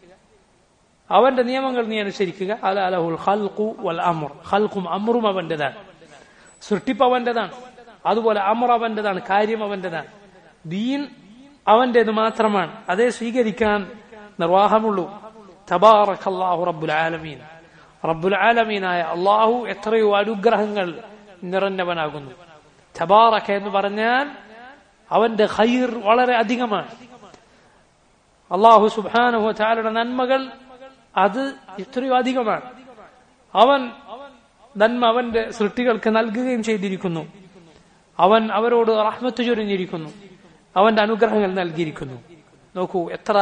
Speaker 1: അവന്റെ നിയമങ്ങൾ നീ അനുസരിക്കുക അല അലഹുൽ ഖൽഖു വൽ അമർ ഖൽഖും അമറും അവന്റേതാണ് സൃഷ്ടിപ്പ് അവന്റേതാണ് അതുപോലെ അമർ അവന്റേതാണ് കാര്യം അവന്റേതാണ് ദീൻ അവന്റേത് മാത്രമാണ് അതേ സ്വീകരിക്കാൻ നിർവാഹമുള്ളൂ തബാറഖല്ലാഹു റബ്ബുൽ ആലമീൻ റബ്ബുൽ ആലമീനായ അള്ളാഹു എത്രയോ അനുഗ്രഹങ്ങൾ നിറഞ്ഞവനാകുന്നു തബാറഖ എന്ന് പറഞ്ഞാൽ അവന്റെ ഖൈർ വളരെ അധികമാണ് അള്ളാഹു സുബാനുഹു ചാലയുടെ നന്മകൾ അത് എത്രയോ അധികമാണ് അവൻ നന്മ അവന്റെ സൃഷ്ടികൾക്ക് നൽകുകയും ചെയ്തിരിക്കുന്നു അവൻ അവരോട് റഹ്മത്ത് ചൊരിഞ്ഞിരിക്കുന്നു അവന്റെ അനുഗ്രഹങ്ങൾ നൽകിയിരിക്കുന്നു നോക്കൂ എത്ര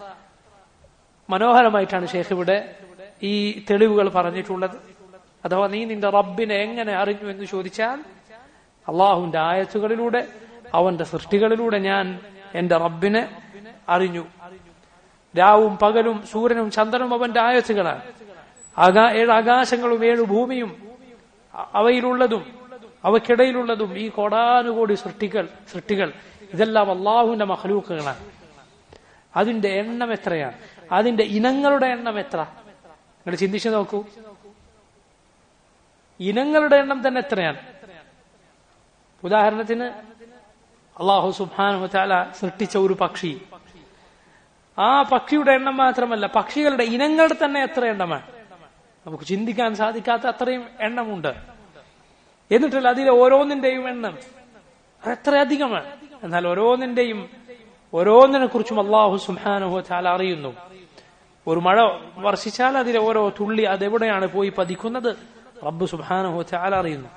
Speaker 1: മനോഹരമായിട്ടാണ് ഷേഖ് ഇവിടെ ഈ തെളിവുകൾ പറഞ്ഞിട്ടുള്ളത് അഥവാ നീ നിന്റെ റബ്ബിനെ എങ്ങനെ അറിഞ്ഞു എന്ന് ചോദിച്ചാൽ അള്ളാഹുവിന്റെ ആയത്തുകളിലൂടെ അവന്റെ സൃഷ്ടികളിലൂടെ ഞാൻ എന്റെ റബ്ബിനെ അറിഞ്ഞു രാവും പകലും സൂര്യനും ചന്ദ്രനും അവന്റെ ആയത്തുകളാണ് ആകാ ഏഴ് ആകാശങ്ങളും ഏഴ് ഭൂമിയും അവയിലുള്ളതും അവക്കിടയിലുള്ളതും ഈ കോടാനുകോടി സൃഷ്ടികൾ സൃഷ്ടികൾ ഇതെല്ലാം അള്ളാഹുവിന്റെ മഹലൂക്കുകളാണ് അതിന്റെ എണ്ണം എത്രയാണ് അതിന്റെ ഇനങ്ങളുടെ എണ്ണം എത്ര നിങ്ങൾ ചിന്തിച്ചു നോക്കൂ ഇനങ്ങളുടെ എണ്ണം തന്നെ എത്രയാണ് ഉദാഹരണത്തിന് അള്ളാഹു സുബാനു താല സൃഷ്ടിച്ച ഒരു പക്ഷി ആ പക്ഷിയുടെ എണ്ണം മാത്രമല്ല പക്ഷികളുടെ ഇനങ്ങളുടെ തന്നെ എത്ര എണ്ണമാണ് നമുക്ക് ചിന്തിക്കാൻ സാധിക്കാത്ത അത്രയും എണ്ണമുണ്ട് എന്നിട്ടല്ല അതിലെ ഓരോന്നിന്റെയും എണ്ണം അത് എത്ര അധികമാണ് എന്നാൽ ഓരോന്നിന്റെയും ഓരോന്നിനെ കുറിച്ചും അള്ളാഹു സുഹാനുഹു താല അറിയുന്നു ഒരു മഴ വർഷിച്ചാൽ അതിലെ ഓരോ തുള്ളി അതെവിടെയാണ് പോയി പതിക്കുന്നത് റബ്ബ് സുബാനുഹു താല അറിയുന്നു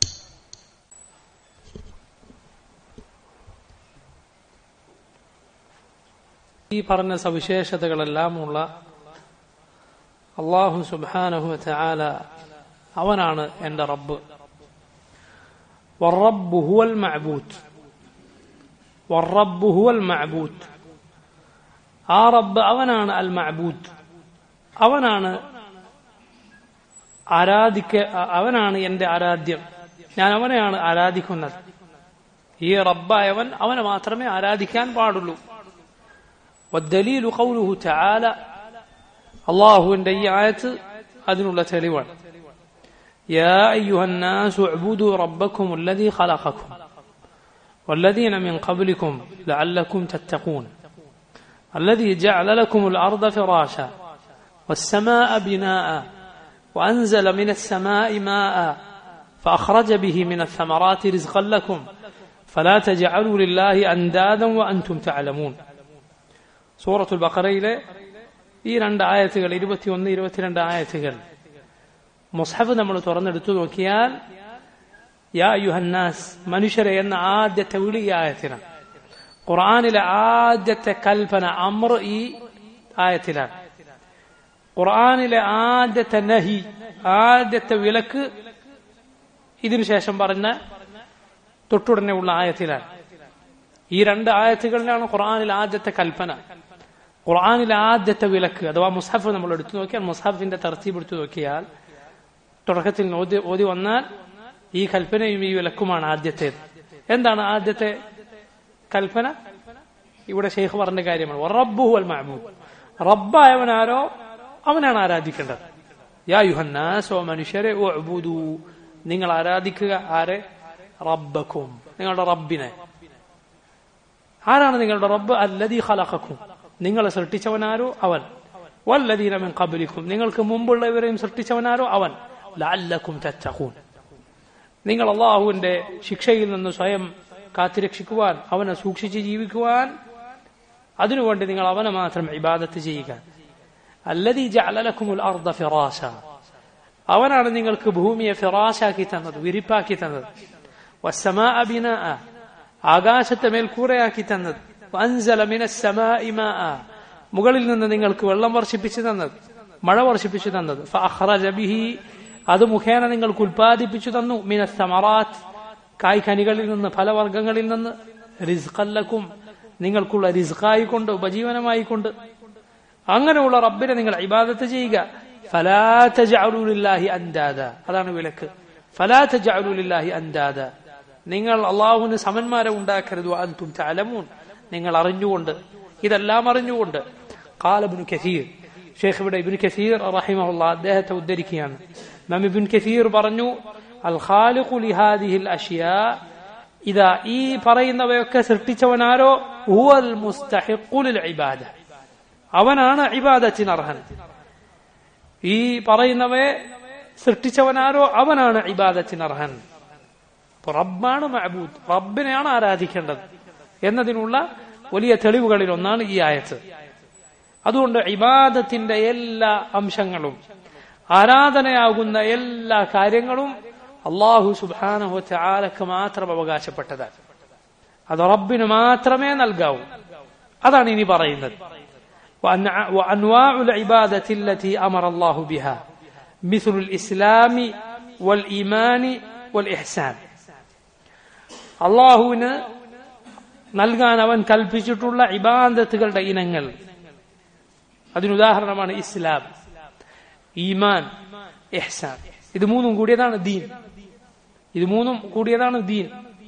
Speaker 1: ഈ പറഞ്ഞ സവിശേഷതകളെല്ലാം ഉള്ള അള്ളാഹു സുബാനഹു താല അവനാണ് എന്റെ റബ്ബ് والرب هو المعبود والرب هو المعبود ആ റബ്ബ് അവനാണ് അൽ മഅബൂദ് അവനാണ് ആരാധിക്ക അവനാണ് എന്റെ ആരാധ്യം ഞാൻ അവനെയാണ് ആരാധിക്കുന്നത് ഈ റബ്ബായവൻ അവനെ മാത്രമേ ആരാധിക്കാൻ പാടുള്ളൂ والدليل قوله تعالى الله عند ഈ ആയത്ത് അതിനുള്ള തെളിവാണ് يا أيها الناس اعبدوا ربكم الذي خلقكم والذين من قبلكم لعلكم تتقون الذي جعل لكم الأرض فراشا والسماء بناء وأنزل من السماء ماء فأخرج به من الثمرات رزقا لكم فلا تجعلوا لله أندادا وأنتم تعلمون സൂറത്തുൽ ബക്കറയിലെ ഈ രണ്ട് ആയത്തുകൾ ഇരുപത്തിയൊന്ന് ഇരുപത്തിരണ്ട് ആയത്തുകൾ മുസ്ഹഫ് നമ്മൾ തുറന്നെടുത്തു നോക്കിയാൽ യാ യുഹന്നാസ് മനുഷ്യരെ എന്ന ആദ്യത്തെ വിളി ഈ ആയത്തിനാണ് ഖുർആാനിലെ ആദ്യത്തെ കൽപ്പന അമർ ഈ ആയത്തിലാണ് ഖുർആാനിലെ ആദ്യത്തെ നഹി ആദ്യത്തെ വിലക്ക് ഇതിനുശേഷം പറഞ്ഞ തൊട്ടുടനെ ഉള്ള ആയത്തിലാണ് ഈ രണ്ട് ആയത്തുകളിലാണ് ഖുർആാനിൽ ആദ്യത്തെ കൽപ്പന ഖുർആാനിലെ ആദ്യത്തെ വിലക്ക് അഥവാ മുസ്ഹഫ് നമ്മൾ എടുത്തു നോക്കിയാൽ മുസ്ഹഫിന്റെ തർത്തീബ് എടുത്തു നോക്കിയാൽ തുടക്കത്തിൽ ഓതി ഓതി വന്നാൽ ഈ കൽപ്പനയും ഈ വിലക്കുമാണ് ആദ്യത്തേത് എന്താണ് ആദ്യത്തെ കൽപ്പന ഇവിടെ ഷെയ്ഖ് പറഞ്ഞ കാര്യമാണ് റബ്ബുഹു അൽ മഹബൂദ് റബ്ബായവനാരോ അവനാണ് ആരാധിക്കേണ്ടത് യാ യുഹന്നാസോ മനുഷ്യരെ ഓ അബൂദു നിങ്ങൾ ആരാധിക്കുക ആരെ റബ്ബക്കും നിങ്ങളുടെ റബ്ബിനെ ആരാണ് നിങ്ങളുടെ റബ്ബ് അല്ലദീ ഖലഖക്കും നിങ്ങളെ സൃഷ്ടിച്ചവനാരോ അവൻ വല്ലദീന മിൻ ഖബ്ലിക്കും നിങ്ങൾക്ക് മുമ്പുള്ളവരെയും സൃഷ്ടിച്ചവനാരോ അവൻ ലഅല്ലക്കും തത്തഖൂൻ നിങ്ങൾ അള്ളാഹുവിന്റെ ശിക്ഷയിൽ നിന്ന് സ്വയം കാത്തുരക്ഷിക്കുവാൻ അവനെ സൂക്ഷിച്ച് ജീവിക്കുവാൻ അതിനുവേണ്ടി നിങ്ങൾ അവനെ മാത്രം ഇബാദത്ത് ചെയ്യുക അല്ലദീ ജഅലലക്കുമുൽ അർദ ഫിറാശ അവനാണ് നിങ്ങൾക്ക് ഭൂമിയെ ഫിറാശാക്കി തന്നത് വിരിപ്പാക്കി തന്നത് വസ്സമാ ബിനാഅ ആകാശത്തെ മേൽക്കൂരയാക്കി തന്നത് വൻസല മിനസ്സമാഇ മാഅ മുകളിൽ നിന്ന് നിങ്ങൾക്ക് വെള്ളം വർഷിപ്പിച്ചു തന്നത് മഴ വർഷിപ്പിച്ചു തന്നത് ഫഅഖ്റജ ബിഹി അത് മുഖേന നിങ്ങൾക്ക് ഉൽപ്പാദിപ്പിച്ചു തന്നു മിനസ്സമറാത്ത് കായ്കനികളിൽ നിന്ന് ഫലവർഗ്ഗങ്ങളിൽ നിന്ന് റിസ്ഖല്ലക്കും നിങ്ങൾക്കുള്ള റിസ്ഖായി കൊണ്ട് ഉപജീവനമായി കൊണ്ട് അങ്ങനെയുള്ള റബ്ബിനെ നിങ്ങൾ ഇബാദത്ത് ചെയ്യുക ഫലാത്തജഅലുലില്ലാഹി അൻദാദ അതാണ് വിലക്ക് ഫലാത്തജഅലുലില്ലാഹി അൻദാദ നിങ്ങൾ അള്ളാഹുവിന് സമന്മാരെ ഉണ്ടാക്കരുത് അൻതും തഅലമൂൻ നിങ്ങൾ അറിഞ്ഞുകൊണ്ട് ഇതെല്ലാം അറിഞ്ഞുകൊണ്ട് കാലബിനു കസീർ ഷേഖ് ഇവിടെ ഇബിൻ കസീർ റഹിമഹുള്ള അദ്ദേഹത്തെ ഉദ്ധരിക്കുകയാണ് നാം ഇബിൻ കസീർ പറഞ്ഞു അൽ ഖാലിഖു ലിഹാദിഹിൽ അഷിയാ ഇതാ ഈ പറയുന്നവയൊക്കെ സൃഷ്ടിച്ചവനാരോ ഹുവൽ മുസ്തഹിഖുൽ ഇബാദ അവനാണ് ഇബാദത്തിന് അർഹൻ ഈ പറയുന്നവയെ സൃഷ്ടിച്ചവനാരോ അവനാണ് ഇബാദത്തിന് അർഹൻ റബ്ബാണ് മഅബൂദ് റബ്ബിനെയാണ് ആരാധിക്കേണ്ടത് എന്നതിനുള്ള വലിയ തെളിവുകളിൽ ഒന്നാണ് ഈ ആയത്ത് അതുകൊണ്ട് ഇബാദത്തിന്റെ എല്ലാ അംശങ്ങളും ആരാധനയാകുന്ന എല്ലാ കാര്യങ്ങളും അള്ളാഹു സുബാനഹു ചാലക്ക് മാത്രം അവകാശപ്പെട്ടതാണ് അത് റബ്ബിന് മാത്രമേ നൽകാവൂ അതാണ് ഇനി പറയുന്നത് وأنواع العبادة التي أمر الله بها مثل الإسلام والإيمان والإحسان അള്ളാഹുവിന് നൽകാൻ അവൻ കൽപ്പിച്ചിട്ടുള്ള ഇബാദത്തുകളുടെ ഇനങ്ങൾ അതിനുദാഹരണമാണ് ഇസ്ലാം ഈമാൻ എഹ്സാൻ ഇത് മൂന്നും കൂടിയതാണ് ദീൻ ഇത് മൂന്നും കൂടിയതാണ് ദീൻ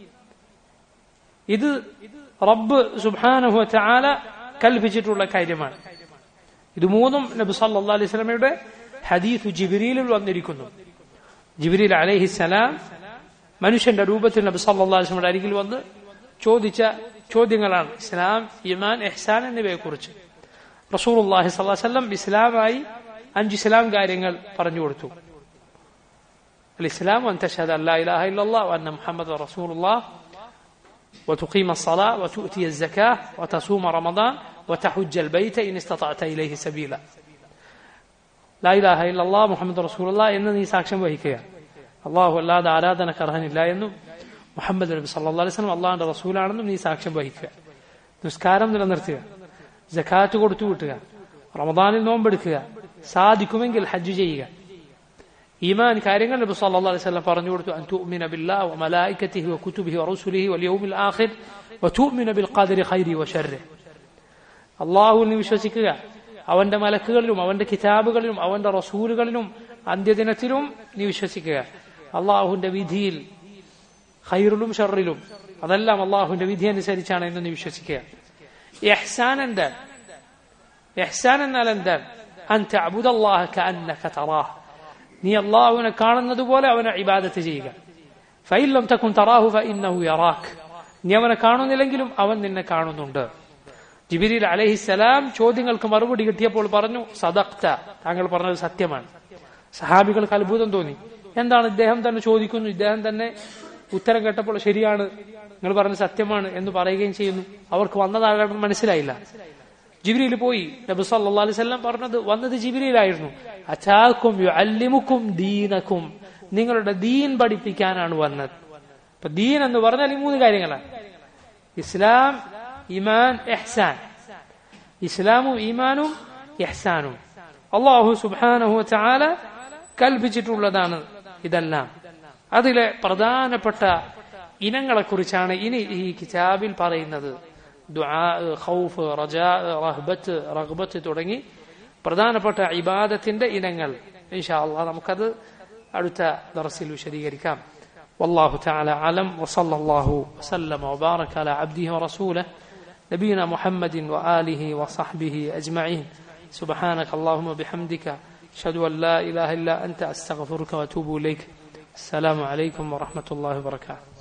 Speaker 1: ഇത് റബ്ബ് സുബാനഹു ചാല കൽപ്പിച്ചിട്ടുള്ള കാര്യമാണ് ഇത് മൂന്നും നബി സല്ലാ അലൈഹി സ്വലമയുടെ ഹദീഫ് ജിബിരിയിൽ വന്നിരിക്കുന്നു ജിബിരിൽ അലഹിസലാം മനുഷ്യന്റെ രൂപത്തിൽ നബി സല്ലല്ലാഹു അലൈഹി വസല്ലമയുടെ അരികിൽ വന്ന് ചോദിച്ച ചോദ്യങ്ങളാണ് ഇസ്ലാം ഇമാൻ എഹ്സാൻ എന്നിവയെ കുറിച്ച് റസൂലുള്ളാഹി സ്വല്ലല്ലാഹു അലൈഹി വസല്ലം ഇസ്ലാമായി അഞ്ച് ഇസ്ലാം കാര്യങ്ങൾ പറഞ്ഞു കൊടുത്തു الإسلام أن تشهد أن لا إله إلا الله وأن محمد رسول الله وتقيم الصلاة وتؤتي الزكاة وتصوم رمضان وتحج البيت إن استطعت إليه سبيلا لا إله إلا الله محمد رسول الله എന്ന് നീ സാക്ഷ്യം വഹിക്കുക അള്ളാഹു അല്ലാതെ ആരാധനക്ക് അർഹനില്ല എന്നും മുഹമ്മദ് നബി സല്ലാ അലൈഹി സ്വലം അള്ളാഹിന്റെ റസൂലാണെന്നും നീ സാക്ഷ്യം വഹിക്കുക നിസ്കാരം നിലനിർത്തുക ജക്കാറ്റ് കൊടുത്തു വിട്ടുക റമദാനിൽ നോമ്പെടുക്കുക സാധിക്കുമെങ്കിൽ ഹജ്ജ് ചെയ്യുക ഈമാൻ കാര്യങ്ങൾ നബി സല്ലല്ലാഹു അലൈഹി വസല്ലം പറഞ്ഞു കൊടുത്തു അൻ തുഅ്മിന ബില്ലാഹി വമലായികതിഹി വകുതുബിഹി വറസുലിഹി വൽയൗമിൽ ആഖിർ വതുഅ്മിന ബിൽ ഖദരി ഖൈരി വശർരി അല്ലാഹുവിൽ വിശ്വസിക്കുക അവന്റെ മലക്കുകളിലും അവന്റെ കിതാബുകളിലും അവന്റെ റസൂലുകളിലും അന്ത്യദിനത്തിലും നീ വിശ്വസിക്കുക അള്ളാഹുവിന്റെ വിധിയിൽ ഖൈറിലും ഷറിലും അതെല്ലാം അള്ളാഹുവിന്റെ വിധി അനുസരിച്ചാണ് എന്ന് നീ വിശ്വസിക്കുക ഇഹ്സാൻ എന്താണ് ഇഹ്സാൻ എന്നാൽ എന്താണ് അൻ തഅബുദല്ലാഹ കഅന്നക തറാഹ് നീ അള്ളാഹുവിനെ കാണുന്നത് പോലെ അവനെ ഇബാദത്ത് ചെയ്യുക ഫൈലം തക്കും തറാഹു ഫഇന്നഹു യറാഖ് നീ അവനെ കാണുന്നില്ലെങ്കിലും അവൻ നിന്നെ കാണുന്നുണ്ട് ജിബിരിൽ അലഹിസലാം ചോദ്യങ്ങൾക്ക് മറുപടി കിട്ടിയപ്പോൾ പറഞ്ഞു സദക്ത താങ്കൾ പറഞ്ഞത് സത്യമാണ് സഹാബികൾക്ക് അത്ഭുതം തോന്നി എന്താണ് ഇദ്ദേഹം തന്നെ ചോദിക്കുന്നു ഇദ്ദേഹം തന്നെ ഉത്തരം കേട്ടപ്പോൾ ശരിയാണ് നിങ്ങൾ പറഞ്ഞത് സത്യമാണ് എന്ന് പറയുകയും ചെയ്യുന്നു അവർക്ക് വന്നതാകണം മനസ്സിലായില്ല ജിബിരിയിൽ പോയി നബി സല്ലാ അലൈവല്ലം പറഞ്ഞത് വന്നത് ജിബിരിയിലായിരുന്നു അച്ചാക്കും അല്ലിമുക്കും ദീനക്കും നിങ്ങളുടെ ദീൻ പഠിപ്പിക്കാനാണ് വന്നത് അപ്പൊ ദീൻ എന്ന് പറഞ്ഞാൽ ഈ മൂന്ന് കാര്യങ്ങളാണ് ഇസ്ലാം ഇമാൻ എഹ്സാൻ ഇസ്ലാമും ഈമാനും എഹ്സാനും അള്ളാഹു സുബാനഹു ചാല കൽപ്പിച്ചിട്ടുള്ളതാണ് ഇതെല്ലാം അതിലെ പ്രധാനപ്പെട്ട ഇനങ്ങളെ കുറിച്ചാണ് ഇനി ഈ കിതാബിൽ പറയുന്നത് ഖൗഫ് റജാ റഹ്ബത്ത് റഹ്ബത്ത് തുടങ്ങി പ്രധാനപ്പെട്ട ഇബാദത്തിന്റെ ഇനങ്ങൾ ഇൻഷാ അള്ളാഹ് നമുക്കത് അടുത്ത ദർസിൽ വിശദീകരിക്കാം والله تعالى أعلم وصلى الله وسلم وبارك على عبده ورسوله نبينا محمد وآله وصحبه أجمعين سبحانك اللهم وبحمدك أشهد أن لا إله إلا أنت أستغفرك وأتوب إليك السلام عليكم ورحمة الله وبركاته